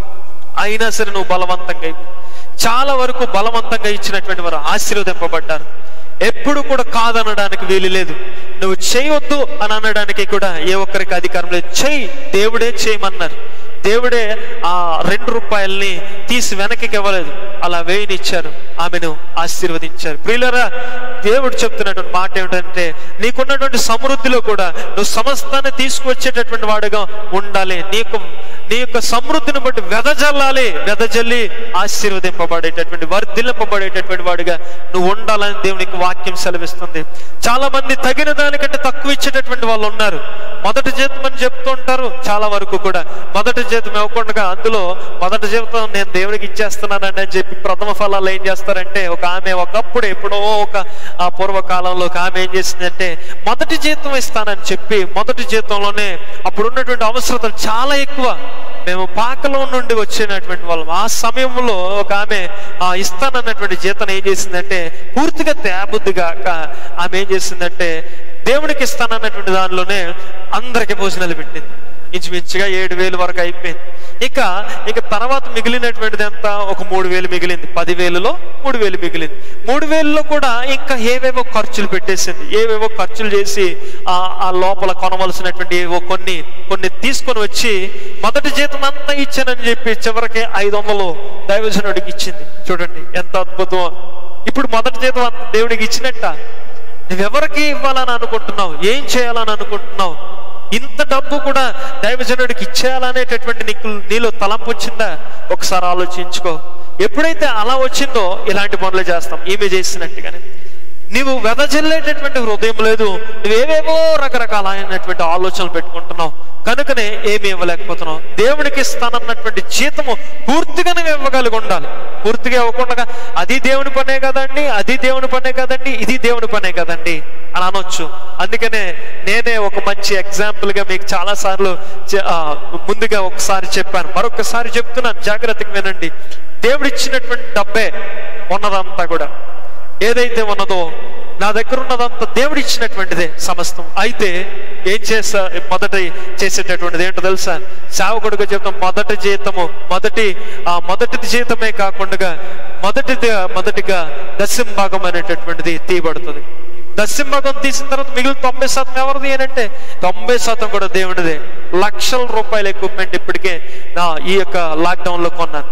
అయినా సరే నువ్వు బలవంతంగా ఇవ్వు చాలా వరకు బలవంతంగా ఇచ్చినటువంటి వారు ఆశీర్వదింపబడ్డారు ఎప్పుడు కూడా కాదనడానికి వీలు లేదు నువ్వు చేయవద్దు అని అనడానికి కూడా ఏ ఒక్కరికి అధికారం లేదు చెయ్యి దేవుడే చేయమన్నారు దేవుడే ఆ రెండు రూపాయల్ని తీసి వెనక్కి ఇవ్వలేదు అలా వేయనిచ్చారు ఆమెను ఆశీర్వదించారు ప్రియులరా దేవుడు చెప్తున్నటువంటి మాట ఏమిటంటే నీకున్నటువంటి సమృద్ధిలో కూడా నువ్వు సమస్తాన్ని తీసుకువచ్చేటటువంటి వాడుగా ఉండాలి నీకు నీ యొక్క సమృద్ధిని బట్టి వెదజల్లాలి వెదజల్లి ఆశీర్వదింపబడేటటువంటి వర్ధిల్లింపబడేటటువంటి వాడిగా నువ్వు ఉండాలని దేవునికి వాక్యం సెలవిస్తుంది చాలా మంది తగిన దానికంటే తక్కువ ఇచ్చేటటువంటి వాళ్ళు ఉన్నారు మొదటి జీతం అని చెప్తూ ఉంటారు చాలా వరకు కూడా మొదటి జీతం ఇవ్వకుండా అందులో మొదటి జీవితం నేను దేవుడికి ఇచ్చేస్తున్నానని అని చెప్పి ప్రథమ ఫలాలు ఏం చేస్తారంటే ఒక ఆమె ఒకప్పుడు ఎప్పుడో ఒక ఆ పూర్వకాలంలో ఒక ఆమె ఏం చేసిందంటే మొదటి జీతం ఇస్తానని చెప్పి మొదటి జీతంలోనే అప్పుడు ఉన్నటువంటి అవసరతలు చాలా ఎక్కువ మేము పాకలో నుండి వచ్చినటువంటి వాళ్ళం ఆ సమయంలో ఒక ఆమె ఆ ఇస్తానన్నటువంటి జీతం ఏం చేసిందంటే పూర్తిగా తేబుద్దిగా ఆమె ఏం చేసిందంటే దేవునికి ఇస్తానన్నటువంటి దానిలోనే అందరికి భోజనాలు పెట్టింది ఇంచుమించుగా ఏడు వేలు వరకు అయిపోయింది ఇక ఇక తర్వాత మిగిలినటువంటిది ఎంత ఒక మూడు వేలు మిగిలింది పదివేలులో మూడు వేలు మిగిలింది మూడు వేలలో కూడా ఇంకా ఏవేవో ఖర్చులు పెట్టేసింది ఏవేవో ఖర్చులు చేసి ఆ ఆ లోపల కొనవలసినటువంటి ఏవో కొన్ని కొన్ని తీసుకొని వచ్చి మొదటి జీతం అంతా ఇచ్చానని చెప్పి చివరికి ఐదు వందలు దైవజనుడికి ఇచ్చింది చూడండి ఎంత అద్భుతం ఇప్పుడు మొదటి జీతం అంత దేవుడికి ఇచ్చినట్ట నువ్వెవరికి ఇవ్వాలని అనుకుంటున్నావు ఏం చేయాలని అనుకుంటున్నావు ఇంత డబ్బు కూడా దైవజనుడికి ఇచ్చేయాలనేటటువంటి నీకు నీలో తలంపు వచ్చిందా ఒకసారి ఆలోచించుకో ఎప్పుడైతే అలా వచ్చిందో ఇలాంటి పనులు చేస్తాం ఈమె చేసినట్టుగానే నీవు వెదజల్లేటటువంటి హృదయం లేదు నువ్వేవేవో రకరకాలైనటువంటి ఆలోచనలు పెట్టుకుంటున్నావు కనుకనే ఏమి ఇవ్వలేకపోతున్నావు దేవునికి ఇస్తానన్నటువంటి జీతము పూర్తిగా నువ్వు ఇవ్వగలిగి ఉండాలి పూర్తిగా ఇవ్వకుండా అది దేవుని పనే కదండి అది దేవుని పనే కదండి ఇది దేవుని పనే కదండి అని అనొచ్చు అందుకనే నేనే ఒక మంచి ఎగ్జాంపుల్ గా మీకు చాలా సార్లు చె- ఆ, ముందుగా ఒకసారి చెప్పాను మరొకసారి చెప్తున్నాను జాగ్రత్తగా వినండి దేవుడు ఇచ్చినటువంటి డబ్బే ఉన్నదంతా కూడా ఏదైతే ఉన్నదో నా దగ్గర ఉన్నదంతా దేవుడు ఇచ్చినటువంటిదే సమస్తం అయితే ఏం చేస్తా మొదటి చేసేటటువంటిది ఏంటో తెలుసా సేవకుడిగా చెప్తాం మొదటి జీతము మొదటి ఆ మొదటి జీతమే కాకుండా మొదటిది మొదటిగా దశం భాగం అనేటటువంటిది తీయబడుతుంది దశం భాగం తీసిన తర్వాత మిగిలిన తొంభై శాతం ఎవరిది అని అంటే తొంభై శాతం కూడా దేవునిదే లక్షల రూపాయల ఎక్విప్మెంట్ ఇప్పటికే నా ఈ యొక్క లాక్డౌన్ లో కొన్నాను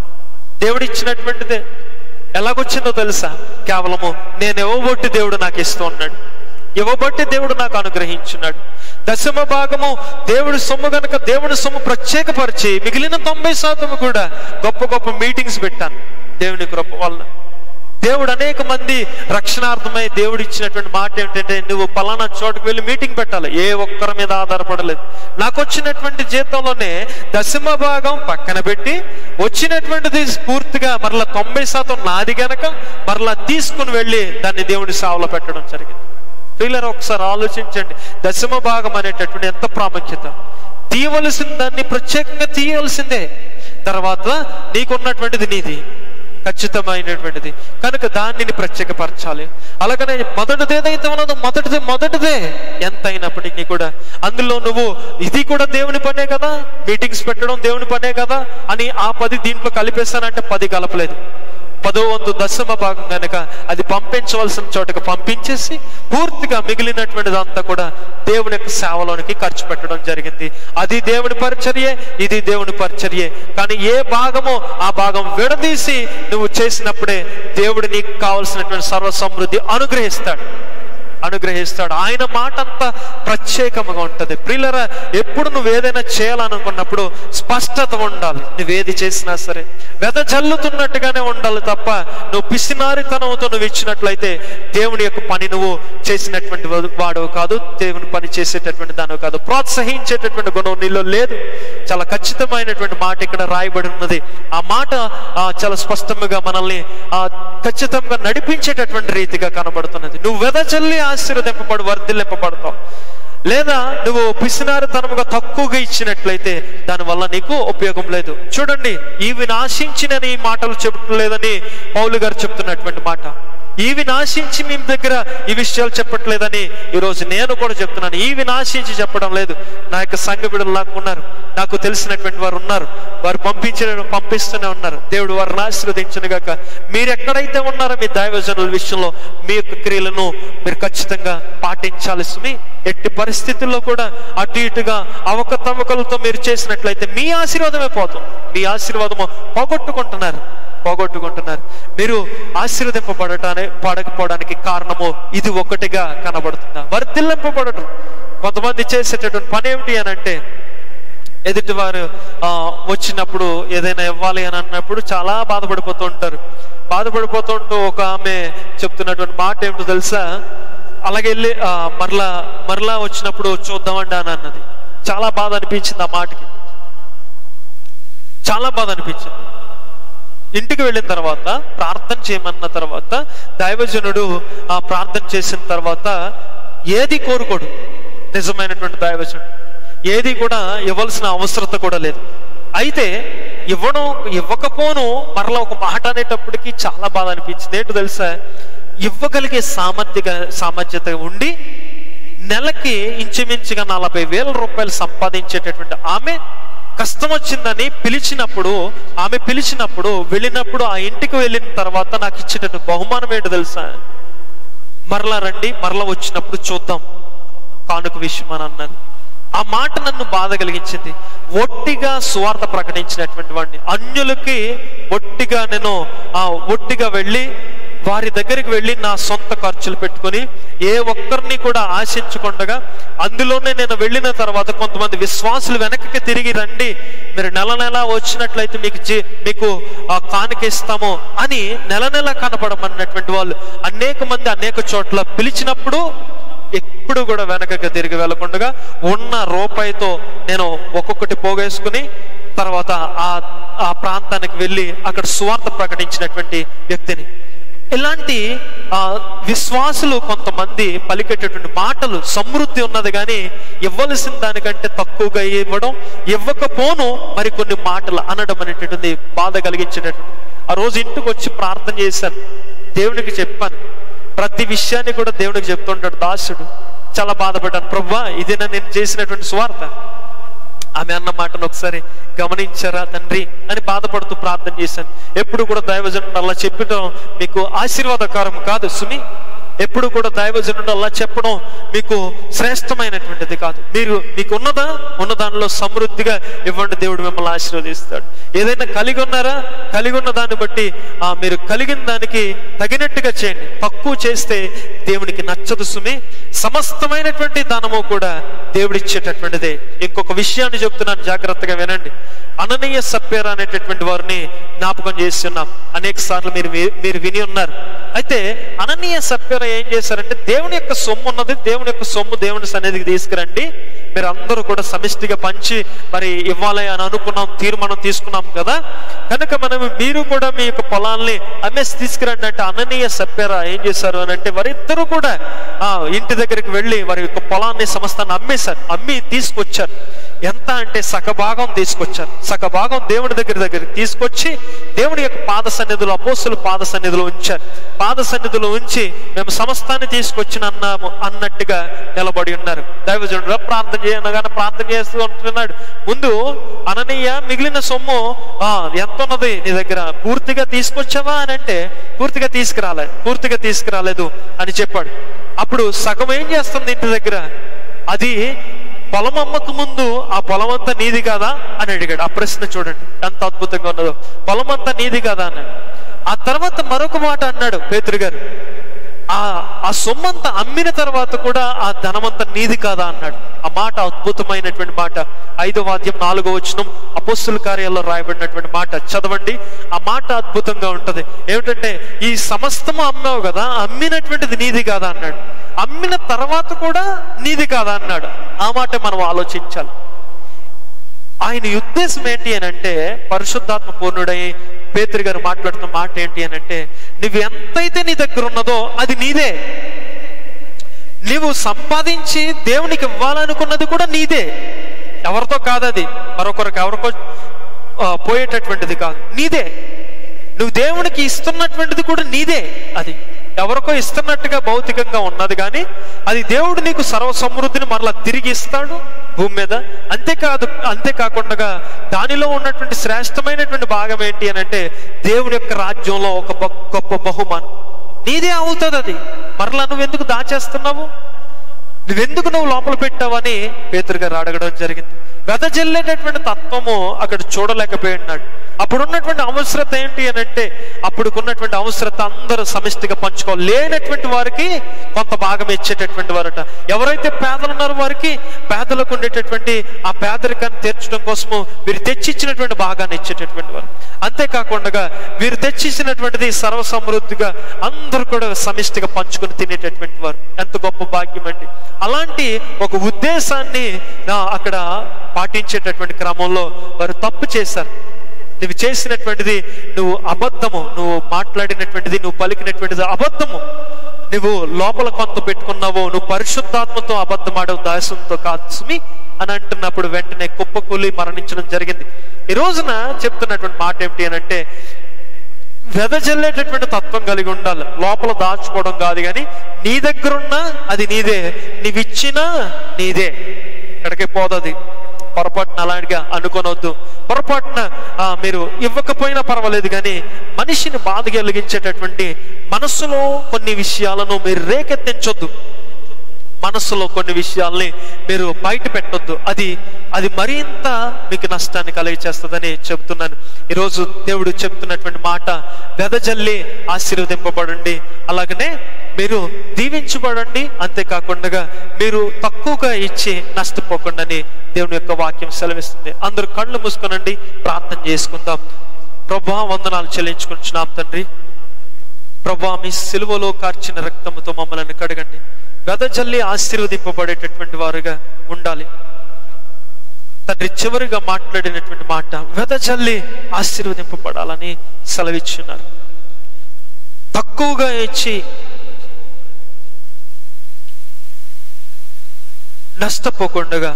దేవుడు ఇచ్చినటువంటిదే ఎలాగొచ్చిందో తెలుసా కేవలము నేను ఇవ్వబొట్టి దేవుడు నాకు ఇస్తూ ఉన్నాడు ఇవ్వబట్టి దేవుడు నాకు అనుగ్రహించున్నాడు దశమ భాగము దేవుడి సొమ్ము గనుక దేవుడి సొమ్ము ప్రత్యేకపరిచి మిగిలిన తొంభై శాతం కూడా గొప్ప గొప్ప మీటింగ్స్ పెట్టాను దేవుని కృప వలన దేవుడు అనేక మంది రక్షణార్థమై దేవుడు ఇచ్చినటువంటి మాట ఏమిటంటే నువ్వు పలానా చోటుకు వెళ్ళి మీటింగ్ పెట్టాలి ఏ ఒక్కరి మీద ఆధారపడలేదు నాకు వచ్చినటువంటి జీతంలోనే దశమ భాగం పక్కన పెట్టి వచ్చినటువంటిది పూర్తిగా మరలా తొంభై శాతం నాది గనక మరలా తీసుకుని వెళ్ళి దాన్ని దేవుని సేవలో పెట్టడం జరిగింది ప్రియులరు ఒకసారి ఆలోచించండి దశమ భాగం అనేటటువంటి ఎంత ప్రాముఖ్యత తీయవలసిన దాన్ని ప్రత్యేకంగా తీయవలసిందే తర్వాత నీకున్నటువంటిది నీది ఖచ్చితమైనటువంటిది కనుక దానిని ప్రత్యేకపరచాలి అలాగనే మొదటిది ఏదైతే ఉన్నదో మొదటిది మొదటిదే ఎంత అయినప్పటికీ కూడా అందులో నువ్వు ఇది కూడా దేవుని పనే కదా మీటింగ్స్ పెట్టడం దేవుని పనే కదా అని ఆ పది దీంట్లో కలిపేస్తానంటే పది కలపలేదు పదో వంతు దశమ భాగం కనుక అది పంపించవలసిన చోటకి పంపించేసి పూర్తిగా మిగిలినటువంటిది అంతా కూడా దేవుని యొక్క సేవలోనికి ఖర్చు పెట్టడం జరిగింది అది దేవుని పరిచర్యే ఇది దేవుని పరిచర్యే కానీ ఏ భాగమో ఆ భాగం విడదీసి నువ్వు చేసినప్పుడే దేవుడు నీకు కావలసినటువంటి సర్వ సమృద్ధి అనుగ్రహిస్తాడు అనుగ్రహిస్తాడు ఆయన మాట అంతా ప్రత్యేకంగా ఉంటది ప్రియులరా ఎప్పుడు నువ్వు ఏదైనా చేయాలనుకున్నప్పుడు స్పష్టత ఉండాలి నువ్వేది చేసినా సరే వెద జల్లుతున్నట్టుగానే ఉండాలి తప్ప నువ్వు పిసినారితనంతో నువ్వు ఇచ్చినట్లయితే దేవుని యొక్క పని నువ్వు చేసినటువంటి వాడు కాదు దేవుని పని చేసేటటువంటి దానివి కాదు ప్రోత్సహించేటటువంటి గుణం నీలో లేదు చాలా ఖచ్చితమైనటువంటి మాట ఇక్కడ రాయబడి ఉన్నది ఆ మాట ఆ, చాలా స్పష్టంగా మనల్ని ఆ, ఖచ్చితంగా నడిపించేటటువంటి రీతిగా కనబడుతున్నది నువ్వు వెదజల్లి ఆశీర్వదింపబడు వర్ధిల్లింపబడతావు లేదా నువ్వు పిసినారితనముగా తక్కువగా ఇచ్చినట్లయితే దానివల్ల నీకు ఉపయోగం లేదు చూడండి ఇవి నాశించినని ఈ మాటలు చెప్పట్లేదని పౌలు గారు చెప్తున్నటువంటి మాట ఇవి నాశించి మీ దగ్గర ఈ విషయాలు చెప్పట్లేదని ఈరోజు నేను కూడా చెప్తున్నాను ఇవి నాశించి చెప్పడం లేదు నా యొక్క సంఘ బిడ్డలు నాకు ఉన్నారు నాకు తెలిసినటువంటి వారు ఉన్నారు వారు పంపించిన పంపిస్తూనే ఉన్నారు దేవుడు వారిని ఆశీర్వదించను గాక మీరు ఎక్కడైతే ఉన్నారో మీ దైవజనుల విషయంలో మీ యొక్క క్రియలను మీరు ఖచ్చితంగా పాటించాలి సుమి ఎట్టి పరిస్థితుల్లో కూడా అటు ఇటుగా అవకతవకలతో మీరు చేసినట్లయితే మీ ఆశీర్వాదమే పోతుంది మీ ఆశీర్వాదము పోగొట్టుకుంటున్నారు పోగొట్టుకుంటున్నారు మీరు ఆశీర్వదింపబడటానే పడకపోవడానికి కారణము ఇది ఒకటిగా కనబడుతుందా వర్ధిల్లింపబడటం కొంతమంది చేసేటటువంటి పని ఏమిటి అని అంటే ఎదుటివారు ఆ, వచ్చినప్పుడు ఏదైనా ఇవ్వాలి అని అన్నప్పుడు చాలా బాధపడిపోతూ ఉంటారు బాధపడిపోతుంటూ ఒక ఆమె చెప్తున్నటువంటి మాట ఏమిటో తెలుసా అలాగే వెళ్ళి ఆ, మరలా మరలా వచ్చినప్పుడు చూద్దామండి అని అన్నది చాలా బాధ అనిపించింది ఆ మాటకి చాలా బాధ అనిపించింది ఇంటికి వెళ్ళిన తర్వాత ప్రార్థన చేయమన్న తర్వాత దైవజనుడు ఆ ప్రార్థన చేసిన తర్వాత ఏది కోరుకోడు నిజమైనటువంటి దైవజనుడు ఏది కూడా ఇవ్వాల్సిన అవసరత కూడా లేదు అయితే ఇవ్వడం ఇవ్వకపోను మరలా ఒక మాట అనేటప్పటికి చాలా బాధ అనిపించింది ఏంటో తెలుసా ఇవ్వగలిగే సామర్థ్య సామర్థ్యత ఉండి నెలకి ఇంచుమించుగా నలభై వేల రూపాయలు సంపాదించేటటువంటి ఆమె కష్టం వచ్చిందని పిలిచినప్పుడు ఆమె పిలిచినప్పుడు వెళ్ళినప్పుడు ఆ ఇంటికి వెళ్ళిన తర్వాత నాకు ఇచ్చేటటువంటి బహుమానం ఏంటో తెలుసా మరలా రండి మరలా వచ్చినప్పుడు చూద్దాం కానుక విషయం అని అన్నది ఆ మాట నన్ను బాధ కలిగించింది ఒట్టిగా సువార్త ప్రకటించినటువంటి వాడిని అన్యులకి ఒట్టిగా నేను ఆ ఒట్టిగా వెళ్ళి వారి దగ్గరికి వెళ్ళి నా సొంత ఖర్చులు పెట్టుకొని ఏ ఒక్కరిని కూడా ఆశించకుండగా అందులోనే నేను వెళ్ళిన తర్వాత కొంతమంది విశ్వాసులు వెనక్కి తిరిగి రండి మీరు నెల నెల వచ్చినట్లయితే మీకు జీ- మీకు ఆ కానుక ఇస్తాము అని నెల నెల కనపడమన్నటువంటి వాళ్ళు అనేక మంది అనేక చోట్ల పిలిచినప్పుడు ఎప్పుడు కూడా వెనకకి తిరిగి వెళ్ళకుండా ఉన్న రూపాయితో నేను ఒక్కొక్కటి పోగేసుకుని తర్వాత ఆ ఆ ప్రాంతానికి వెళ్ళి అక్కడ సువార్త ప్రకటించినటువంటి వ్యక్తిని ఇలాంటి ఆ విశ్వాసులు కొంతమంది పలికేటటువంటి మాటలు సమృద్ధి ఉన్నది కానీ ఇవ్వవలసిన దానికంటే తక్కువగా ఇవ్వడం ఇవ్వకపోను మరి కొన్ని మాటలు అనడం అనేటటువంటి బాధ కలిగించేటటువంటి ఆ రోజు ఇంటికి వచ్చి ప్రార్థన చేశాను దేవునికి చెప్పాను ప్రతి విషయాన్ని కూడా దేవునికి చెప్తుంటాడు దాసుడు చాలా బాధపడ్డాను ప్రభా ఇదేనా నేను చేసినటువంటి స్వార్థ ఆమె అన్న మాటను ఒకసారి గమనించారా తండ్రి అని బాధపడుతూ ప్రార్థన చేశాను ఎప్పుడు కూడా దైవజనుడు అలా చెప్పడం మీకు ఆశీర్వాదకరం కాదు సుమి ఎప్పుడు కూడా దైవజనుడు అలా చెప్పడం మీకు శ్రేష్టమైనటువంటిది కాదు మీరు మీకు ఉన్నదా ఉన్న దానిలో సమృద్ధిగా ఇవ్వండి దేవుడు మిమ్మల్ని ఆశీర్వదిస్తాడు ఏదైనా కలిగి ఉన్నారా కలిగి ఉన్న దాన్ని బట్టి ఆ మీరు కలిగిన దానికి తగినట్టుగా చేయండి తక్కువ చేస్తే దేవునికి నచ్చదు సుమి సమస్తమైనటువంటి దానము కూడా దేవుడిచ్చేటటువంటిదే ఇంకొక విషయాన్ని చెప్తున్నాను జాగ్రత్తగా వినండి అననీయ సభ్యర అనేటటువంటి వారిని జ్ఞాపకం చేస్తున్నాం అనేక సార్లు మీరు మీరు విని ఉన్నారు అయితే అననీయ సభ్యర ఏం చేశారంటే దేవుని యొక్క సొమ్ము ఉన్నది దేవుని యొక్క సొమ్ము దేవుని సన్నిధికి తీసుకురండి మీరు అందరూ కూడా సమిష్టిగా పంచి మరి ఇవ్వాలి అని అనుకున్నాం తీర్మానం తీసుకున్నాం కదా కనుక మనం మీరు కూడా మీ యొక్క పొలాల్ని అమ్మేసి తీసుకురండి అంటే అననీయ సభ్యర ఏం చేశారు అని అంటే వారిద్దరూ కూడా ఆ ఇంటి దగ్గరికి వెళ్ళి వారి యొక్క పొలాన్ని సమస్తాన్ని అమ్మేశారు అమ్మి తీసుకొచ్చారు ఎంత అంటే సగభాగం తీసుకొచ్చారు సగభాగం దేవుని దగ్గర దగ్గరికి తీసుకొచ్చి దేవుని యొక్క పాద సన్నిధిలో అపోసులు పాద సన్నిధిలో ఉంచారు పాద సన్నిధిలో ఉంచి మేము సమస్తాన్ని తీసుకొచ్చిన అన్నాము అన్నట్టుగా నిలబడి ఉన్నారు దైవజనుడు ప్రార్థన చేయనగానే ప్రార్థన చేస్తూ ఉంటున్నాడు ముందు అననీయ మిగిలిన సొమ్ము ఆ ఎంత ఉన్నది నీ దగ్గర పూర్తిగా తీసుకొచ్చావా అని అంటే పూర్తిగా తీసుకురాలేదు పూర్తిగా తీసుకురాలేదు అని చెప్పాడు అప్పుడు సగం ఏం చేస్తుంది ఇంటి దగ్గర అది పొలం అమ్మక ముందు ఆ పొలం అంతా నీది కాదా అని అడిగాడు ఆ ప్రశ్న చూడండి ఎంత అద్భుతంగా ఉన్నదో పొలం అంతా నీది కాదా అన్నాడు ఆ తర్వాత మరొక మాట అన్నాడు పేతురు గారు ఆ ఆ సొమ్మంతా అమ్మిన తర్వాత కూడా ఆ ధనమంతా నీది కాదా అన్నాడు ఆ మాట అద్భుతమైనటువంటి మాట ఐదో వాద్యం నాలుగో వచనం అపోస్తుల కార్యాల్లో రాయబడినటువంటి మాట చదవండి ఆ మాట అద్భుతంగా ఉంటది ఏమిటంటే ఈ సమస్తము అమ్మావు కదా అమ్మినటువంటిది నీది కాదా అన్నాడు అమ్మిన తర్వాత కూడా నీది కాదా అన్నాడు ఆ మాట మనం ఆలోచించాలి ఆయన ఉద్దేశం ఏంటి అని అంటే పరిశుద్ధాత్మ పూర్ణుడై పేతురు గారు మాట్లాడుతున్న మాట ఏంటి అని అంటే నువ్వు ఎంతైతే నీ దగ్గర ఉన్నదో అది నీదే నీవు సంపాదించి దేవునికి ఇవ్వాలనుకున్నది కూడా నీదే ఎవరితో కాదు అది మరొకరికి ఎవరికో ఆ, పోయేటటువంటిది కాదు నీదే నువ్వు దేవునికి ఇస్తున్నటువంటిది కూడా నీదే అది ఎవరికో ఇస్తున్నట్టుగా భౌతికంగా ఉన్నది కానీ అది దేవుడు నీకు సర్వ సమృద్ధిని మరలా తిరిగి ఇస్తాడు భూమి మీద అంతేకాదు అంతేకాకుండా దానిలో ఉన్నటువంటి శ్రేష్టమైనటువంటి భాగం ఏంటి అని అంటే దేవుని యొక్క రాజ్యంలో ఒక బ- గొప్ప బహుమానం నీదే అవుతుంది అది మరలా నువ్వెందుకు దాచేస్తున్నావు నువ్వెందుకు నువ్వు లోపల పెట్టావని పేతురు గారు అడగడం జరిగింది వెదజల్లేటటువంటి తత్వము అక్కడ చూడలేకపోయినాడు అప్పుడు ఉన్నటువంటి అవసరత ఏంటి అని అంటే అప్పుడుకున్నటువంటి అవసరత అందరూ సమిష్టిగా పంచుకోవాలి లేనటువంటి వారికి కొంత భాగం ఇచ్చేటటువంటి వారట ఎవరైతే పేదలు ఉన్నారో వారికి పేదలకు ఉండేటటువంటి ఆ పేదరికాన్ని తీర్చడం కోసము వీరు తెచ్చిచ్చినటువంటి భాగాన్ని ఇచ్చేటటువంటి వారు అంతేకాకుండా వీరు తెచ్చిచ్చినటువంటిది సర్వ సమృద్ధిగా అందరూ కూడా సమిష్టిగా పంచుకొని తినేటటువంటి వారు ఎంత గొప్ప భాగ్యం అండి అలాంటి ఒక ఉద్దేశాన్ని ఆ, అక్కడ పాటించేటటువంటి క్రమంలో వారు తప్పు చేశారు నువ్వు చేసినటువంటిది నువ్వు అబద్ధము నువ్వు మాట్లాడినటువంటిది నువ్వు పలికినటువంటిది అబద్ధము నువ్వు లోపల కొంత పెట్టుకున్నావో నువ్వు పరిశుద్ధాత్మతో అబద్ధమాడవు దాసంతో కాదు సుమి అని అంటున్నప్పుడు వెంటనే కుప్పకూలి మరణించడం జరిగింది ఈ రోజున చెప్తున్నటువంటి మాట ఏమిటి అని అంటే వెదజల్లేటటువంటి తత్వం కలిగి ఉండాలి లోపల దాచుకోవడం కాదు కానీ నీ దగ్గరున్న అది నీదే నీవిచ్చినా నీదే ఎక్కడికి పోదది పొరపాటున అలాంటిగా అనుకోనొద్దు పొరపాటున ఆ, మీరు ఇవ్వకపోయినా పర్వాలేదు కానీ మనిషిని బాధ కలిగించేటటువంటి మనస్సులో కొన్ని విషయాలను మీరు రేకెత్తించొద్దు మనస్సులో కొన్ని విషయాల్ని మీరు బయట పెట్టొద్దు అది అది మరింత మీకు నష్టాన్ని కలిగచేస్తుందని చెబుతున్నాను ఈరోజు దేవుడు చెప్తున్నటువంటి మాట వెదజల్లి ఆశీర్వదింపబడండి అలాగనే మీరు దీవించబడండి అంతేకాకుండా మీరు తక్కువగా ఇచ్చి నష్టపోకుండాని దేవుని యొక్క వాక్యం సెలవిస్తుంది అందరూ కళ్ళు మూసుకొనండి ప్రార్థన చేసుకుందాం ప్రభా వందనాలు చెల్లించుకుంటున్నాం తండ్రి ప్రభా మీ సిలువలో కార్చిన రక్తముతో మమ్మల్ని కడగండి వెదజల్లి ఆశీర్వదింపబడేటటువంటి వారుగా ఉండాలి తండ్రి చివరిగా మాట్లాడినటువంటి మాట వెదజల్లి ఆశీర్వదింపబడాలని సెలవిచ్చున్నారు తక్కువగా ఇచ్చి నష్టపోకుండా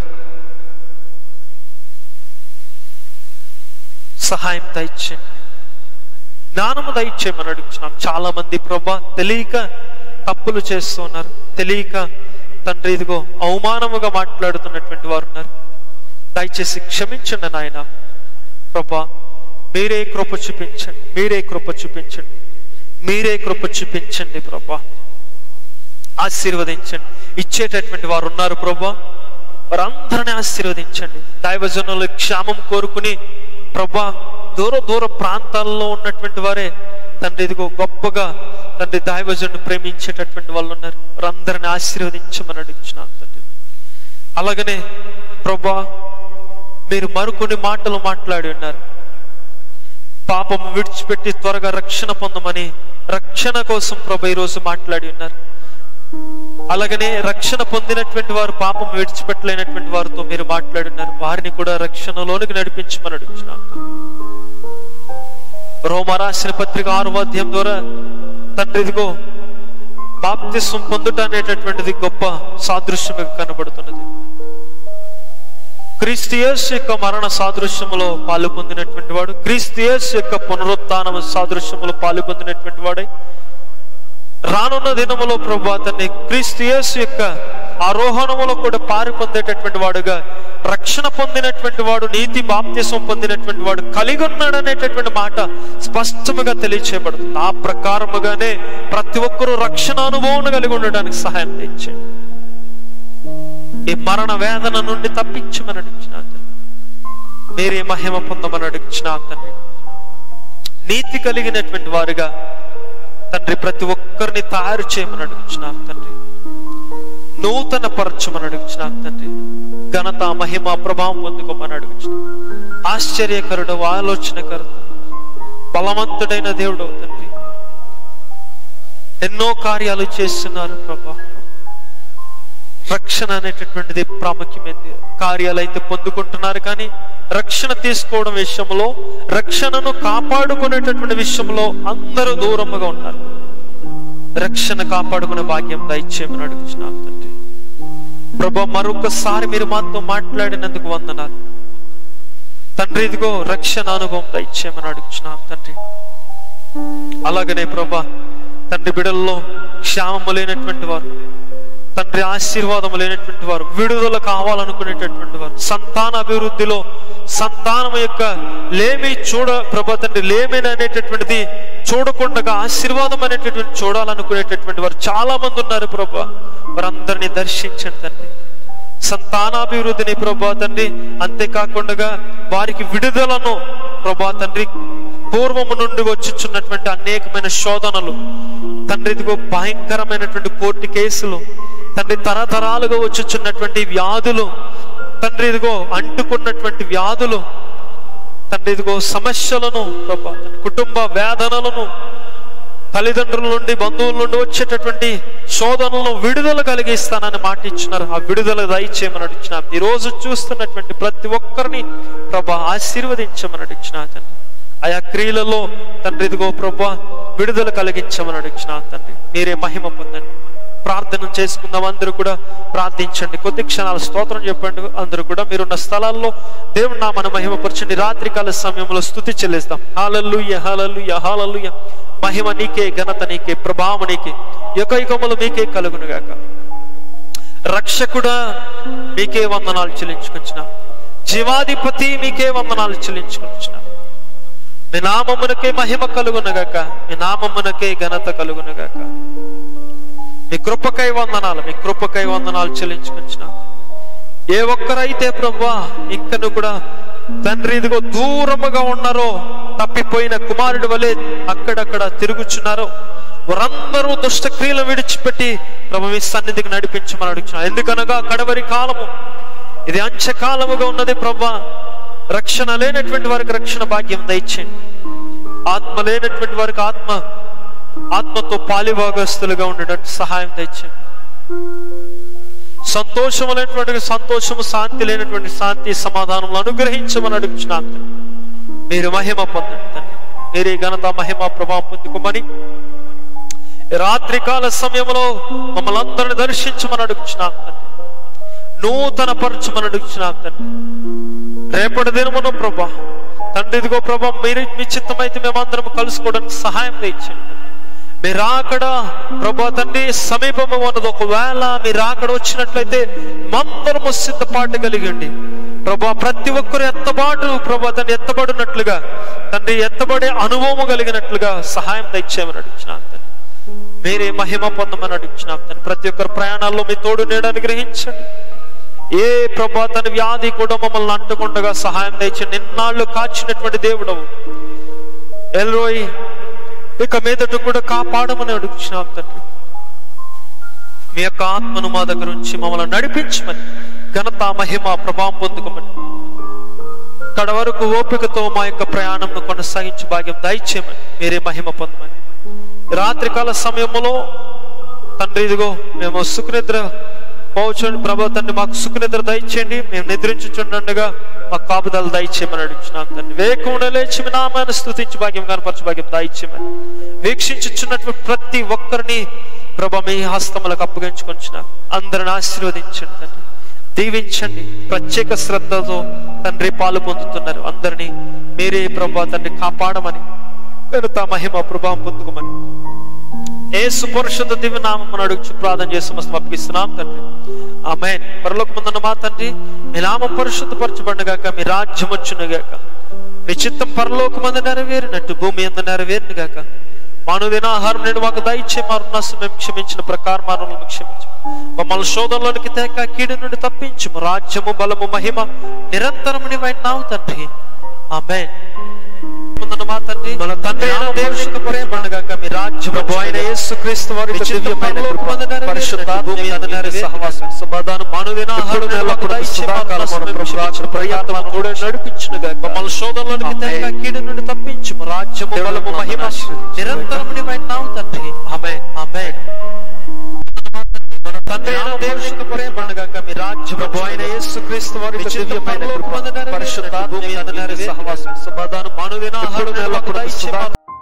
సహాయం దయచేయండి జ్ఞానము దయచేయమని అడుగుతున్నాం చాలా మంది ప్రభా తెలియక తప్పులు చేస్తున్నారు తెలియక తండ్రి ఇదిగో అవమానముగా మాట్లాడుతున్నటువంటి వారు ఉన్నారు దయచేసి క్షమించండి నాయన ప్రభా మీరే కృప చూపించండి మీరే కృప చూపించండి మీరే కృప చూపించండి ప్రభా ఆశీర్వదించండి ఇచ్చేటటువంటి వారు ఉన్నారు ప్రభా వారందరిని ఆశీర్వదించండి దైవజనులు క్షేమం కోరుకుని ప్రభా దూర దూర ప్రాంతాల్లో ఉన్నటువంటి వారే తండ్రి ఇదిగో గొప్పగా తండ్రి దైవజనుడు ప్రేమించేటటువంటి వాళ్ళు ఉన్నారు వారందరిని ఆశీర్వదించమని అడుగుచున్నాను తండ్రి అలాగనే ప్రభా మీరు మరికొన్ని మాటలు మాట్లాడి ఉన్నారు పాపము విడిచిపెట్టి త్వరగా రక్షణ పొందమని రక్షణ కోసం ప్రభు ఈరోజు మాట్లాడి ఉన్నారు అలాగనే రక్షణ పొందినటువంటి వారు పాపం విడిచిపెట్టలేనటువంటి వారితో మీరు మాట్లాడినారు వారిని కూడా రక్షణలోనికి నడిపించమని అడుగుతున్నాను రోమ రాసిన పత్రిక ఆరు అధ్యాయం ద్వారా తండ్రి ఇదిగో బాప్తిస్వం పొందుట అనేటటువంటిది గొప్ప సాదృశ్యంగా కనబడుతున్నది క్రీస్తు యేసు యొక్క మరణ సాదృశ్యములో పాలు పొందినటువంటి వాడు క్రీస్తు యేసు యొక్క పునరుత్థానం సాదృశ్యములో పాలు పొందినటువంటి వాడై రానున్న దినములో ప్రభు అతన్ని క్రీస్తు యేసు యొక్క ఆరోహణములో కూడా పారి పొందేటటువంటి వాడుగా రక్షణ పొందినటువంటి వాడు నీతి బాప్త్యసం పొందినటువంటి వాడు కలిగి ఉన్నాడు అనేటటువంటి మాట స్పష్టముగా తెలియచేయబడుతుంది ఆ ప్రకారముగానే ప్రతి ఒక్కరూ రక్షణ అనుభవం కలిగి ఉండడానికి సహాయం తెచ్చండి ఈ మరణ వేదన నుండి తప్పించమని అడిగిన మీరే మహిమ పొందమని అడిగిన తండ్రి నీతి కలిగినటువంటి వారుగా తండ్రి ప్రతి ఒక్కరిని తయారు చేయమని అడుగుచున్నాను తండ్రి నూతన పరచమని అడుగుచున్నాను తండ్రి ఘనత మహిమ ప్రభావం పొందుకోమని అడుగుచున్నాను ఆశ్చర్యకరుడు ఆలోచనకరుడు బలవంతుడైన దేవుడు తండ్రి ఎన్నో కార్యాలు చేస్తున్నారు ప్రభా రక్షణ అనేటటువంటిది ప్రాముఖ్యమైనది కార్యాలు అయితే పొందుకుంటున్నారు కానీ రక్షణ తీసుకోవడం విషయంలో రక్షణను కాపాడుకునేటటువంటి విషయంలో అందరూ దూరంగా ఉన్నారు రక్షణ కాపాడుకునే భాగ్యం దయచేయమని అడుగుతున్నాను తండ్రి ప్రభా మరొకసారి మీరు మాతో మాట్లాడినందుకు వందనాలు తండ్రి ఇదిగో రక్షణ అనుభవం దయచేయమని అడుగుతున్నాను తండ్రి అలాగనే ప్రభా తండ్రి బిడల్లో క్షామము లేనటువంటి వారు తండ్రి ఆశీర్వాదం లేనటువంటి వారు విడుదల కావాలనుకునేటటువంటి వారు సంతాన అభివృద్ధిలో సంతానం యొక్క లేమి చూడ ప్రభా తండ్రి లేమిని అనేటటువంటిది చూడకుండా ఆశీర్వాదం అనేటటువంటి చూడాలనుకునేటటువంటి వారు చాలా మంది ఉన్నారు ప్రభా వారందరినీ దర్శించండి తండ్రి సంతానాభివృద్ధిని ప్రభా తండ్రి అంతేకాకుండా వారికి విడుదలను ప్రభా తండ్రి పూర్వము నుండి వచ్చుచున్నటువంటి అనేకమైన శోధనలు తండ్రి ఇదిగో భయంకరమైనటువంటి కోర్టు కేసులు తండ్రి తరతరాలుగా వచ్చుచున్నటువంటి వ్యాధులు తండ్రి ఇదిగో అంటుకున్నటువంటి వ్యాధులు తండ్రి ఇదిగో సమస్యలను ప్రభా తండ్రి కుటుంబ వేదనలను తల్లిదండ్రుల నుండి బంధువుల నుండి వచ్చేటటువంటి శోధనలను విడుదల కలిగిస్తానని మాట ఇచ్చినారు ఆ విడుదల దయచేయమని అడిగిన ఈ రోజు చూస్తున్నటువంటి ప్రతి ఒక్కరిని ప్రభా ఆశీర్వదించమని అడిగిన తండ్రి ఆయా క్రియలలో తండ్రి ఇదిగో ప్రభా విడుదల కలిగించమని అడిగిన తండ్రి మీరే మహిమ పొందండి ప్రార్థన చేసుకుందాం అందరూ కూడా ప్రార్థించండి కొద్ది క్షణాల స్తోత్రం చెప్పండి అందరూ కూడా మీరున్న స్థలాల్లో దేవుడు నా మన మహిమపరచండి రాత్రికాల సమయంలో స్థుతి చెల్లిస్తాం హాలల్లుయ హాలల్లుయ హాలల్లుయ మహిమ నీకే ఘనత నీకే ప్రభావం నీకే యుగ యుగములు మీకే కలుగునుగాక రక్షకుడా మీకే వందనాలు చెల్లించుకొచ్చిన జీవాధిపతి మీకే వందనాలు చెల్లించుకొచ్చిన మీ నామమునకే మహిమ కలుగునగాక మీ నామమునకే ఘనత కలుగునగాక మీ కృపకై వందనాలు మీ కృపకై వందనాలు చెల్లించుకొచ్చిన ఏ ఒక్కరైతే ప్రభా ఇంకను కూడా తండ్రి ఇదిగో దూరముగా ఉన్నారో తప్పిపోయిన కుమారుడి వలె అక్కడక్కడ తిరుగుచున్నారో వారందరూ దుష్ట క్రియలు విడిచిపెట్టి ప్రభు మీ సన్నిధికి నడిపించమని అడుగుతున్నారు ఎందుకనగా కడవరి కాలము ఇది అంచకాలముగా ఉన్నది ప్రభా రక్షణ లేనటువంటి వారికి రక్షణ భాగ్యం దయచేయండి ఆత్మ లేనటువంటి వారికి ఆత్మ ఆత్మతో పాలిభాగస్తులుగా ఉండేటట్టు సహాయం తెచ్చండి సంతోషము లేనటువంటి సంతోషము శాంతి లేనటువంటి శాంతి సమాధానములు అనుగ్రహించమని అడుగుచున్నాను తండ్రి. మీరు మహిమ పొందండి తండ్రి మీరే ఘనత మహిమ ప్రభావం పొందుకోమని ఈ రాత్రికాల సమయంలో మమ్మల్ని అందరిని దర్శించమని అడుగుచున్నాను తండ్రి నూతన పరచమని అడుగుచున్నాను తండ్రి రేపటి దినమును ప్రభా తండ్రి ఇదిగో ప్రభా మీరు మీ చిత్తమైతే మేమందరం కలుసుకోవడానికి సహాయం తెచ్చండి మీరు రాకడ ప్రభా తండ్రి సమీపము ఉన్నది ఒకవేళ మీరు రాకడ వచ్చినట్లయితే మందరము సిద్ధపాటు కలిగండి ప్రభా ప్రతి ఒక్కరు ఎత్తబాటు ప్రభా తండ్రి ఎత్తబడినట్లుగా తండ్రి ఎత్తబడే అనుభవం కలిగినట్లుగా సహాయం తెచ్చామని అడిగిన తండ్రి మీరే మహిమ పొందమని అడుగుతున్నాం తండ్రి ప్రతి ఒక్కరి ప్రయాణాల్లో మీ తోడు నేడు అనుగ్రహించండి ఏ ప్రభా తన వ్యాధి కూడా మమ్మల్ని అంటకుండగా సహాయం తెచ్చండి నిన్నాళ్ళు కాచినటువంటి దేవుడవు ఎల్రోయ్ ఇక మీదట కూడా కాపాడమని అడుగుతున్నాం తండ్రి మీ యొక్క ఆత్మను మా దగ్గర ఉంచి మమ్మల్ని నడిపించమని ఘనత మహిమ ప్రభావం పొందుకోమని కడ వరకు ఓపికతో మా యొక్క ప్రయాణంను కొనసాగించి భాగ్యం దయచేయమని మీరే మహిమ పొందమని రాత్రికాల సమయంలో తండ్రి ఇదిగో మేము సుఖనిద్ర పోవచ్చండి ప్రభా తండ్రి మాకు సుఖనిద్ర దయచేయండి మేము నిద్రించుచుండగా మాకు కాపుదలు దయచేయమని అడుగుతున్నాం తండ్రి వేకుండా లేచి మీ నామాన్ని స్థుతించి భాగ్యం కనపరచు భాగ్యం దయచేయమని వీక్షించుచున్నటువంటి ప్రతి ఒక్కరిని ప్రభా మీ హస్తములకు అప్పగించుకొచ్చిన అందరిని ఆశీర్వదించండి తండ్రి దీవించండి ప్రత్యేక శ్రద్ధతో తండ్రి పాలు పొందుతున్నారు అందరినీ మీరే ప్రభా తండ్రి కాపాడమని ఘనత మహిమ ప్రభావం పొందుకోమని ఏసు పరిశుద్ధ దివ్య నామం అడుగుచు ప్రార్థన చేసి సమస్తం అప్పగిస్తున్నాం తండ్రి ఆమె పరలోక ముందున్న మా తండ్రి మీ నామం పరిశుద్ధపరచబడినగాక మీ రాజ్యం వచ్చునుగాక మీ చిత్తం పరలోక మంది నెరవేరినట్టు భూమి ఎందు నెరవేరిన గాక మానవుదైన ఆహారం నేను మాకు దయచే మారు నష్టం మేము క్షమించిన ప్రకారం మానవులను క్షమించు మమ్మల్ని శోధంలోనికి తేక కీడు నుండి తప్పించు రాజ్యము బలము మహిమ నిరంతరం నీవైనావు తండ్రి ఆమె ముందున్న మా తండ్రి మన తండ్రి అయిన దేవుని ప్రేమనగాక మీ రాజ్యం ప్రభు అయిన యేసుక్రీస్తు వారి దివ్యమైన కృప పరిశుద్ధాత్మ మీ అందరి సహవాసం సమాధానం మానవుదైన ఆహారం ఎల్లప్పుడూ సదాకాలం మన ప్రభు రాజు ప్రయాత్మ కూడా నడిపించునుగా మమ్మల్ని శోధంలోనికి తేక కీడు నుండి తప్పించు రాజ్యము బలము మహిమ నిరంతరం నీవైనావు తండ్రి ఆమె ఆమె మన తండ్రి అయిన దేవుని ప్రేమనగాక మీ రాజ్యం ప్రభు అయిన యేసుక్రీస్తు వారి దివ్యమైన కృప పరిశుద్ధాత్మ మీ అందరి సహవాసం సమాధానం మానవుదైన ఆహారం ఎల్లప్పుడూ సదాకాలం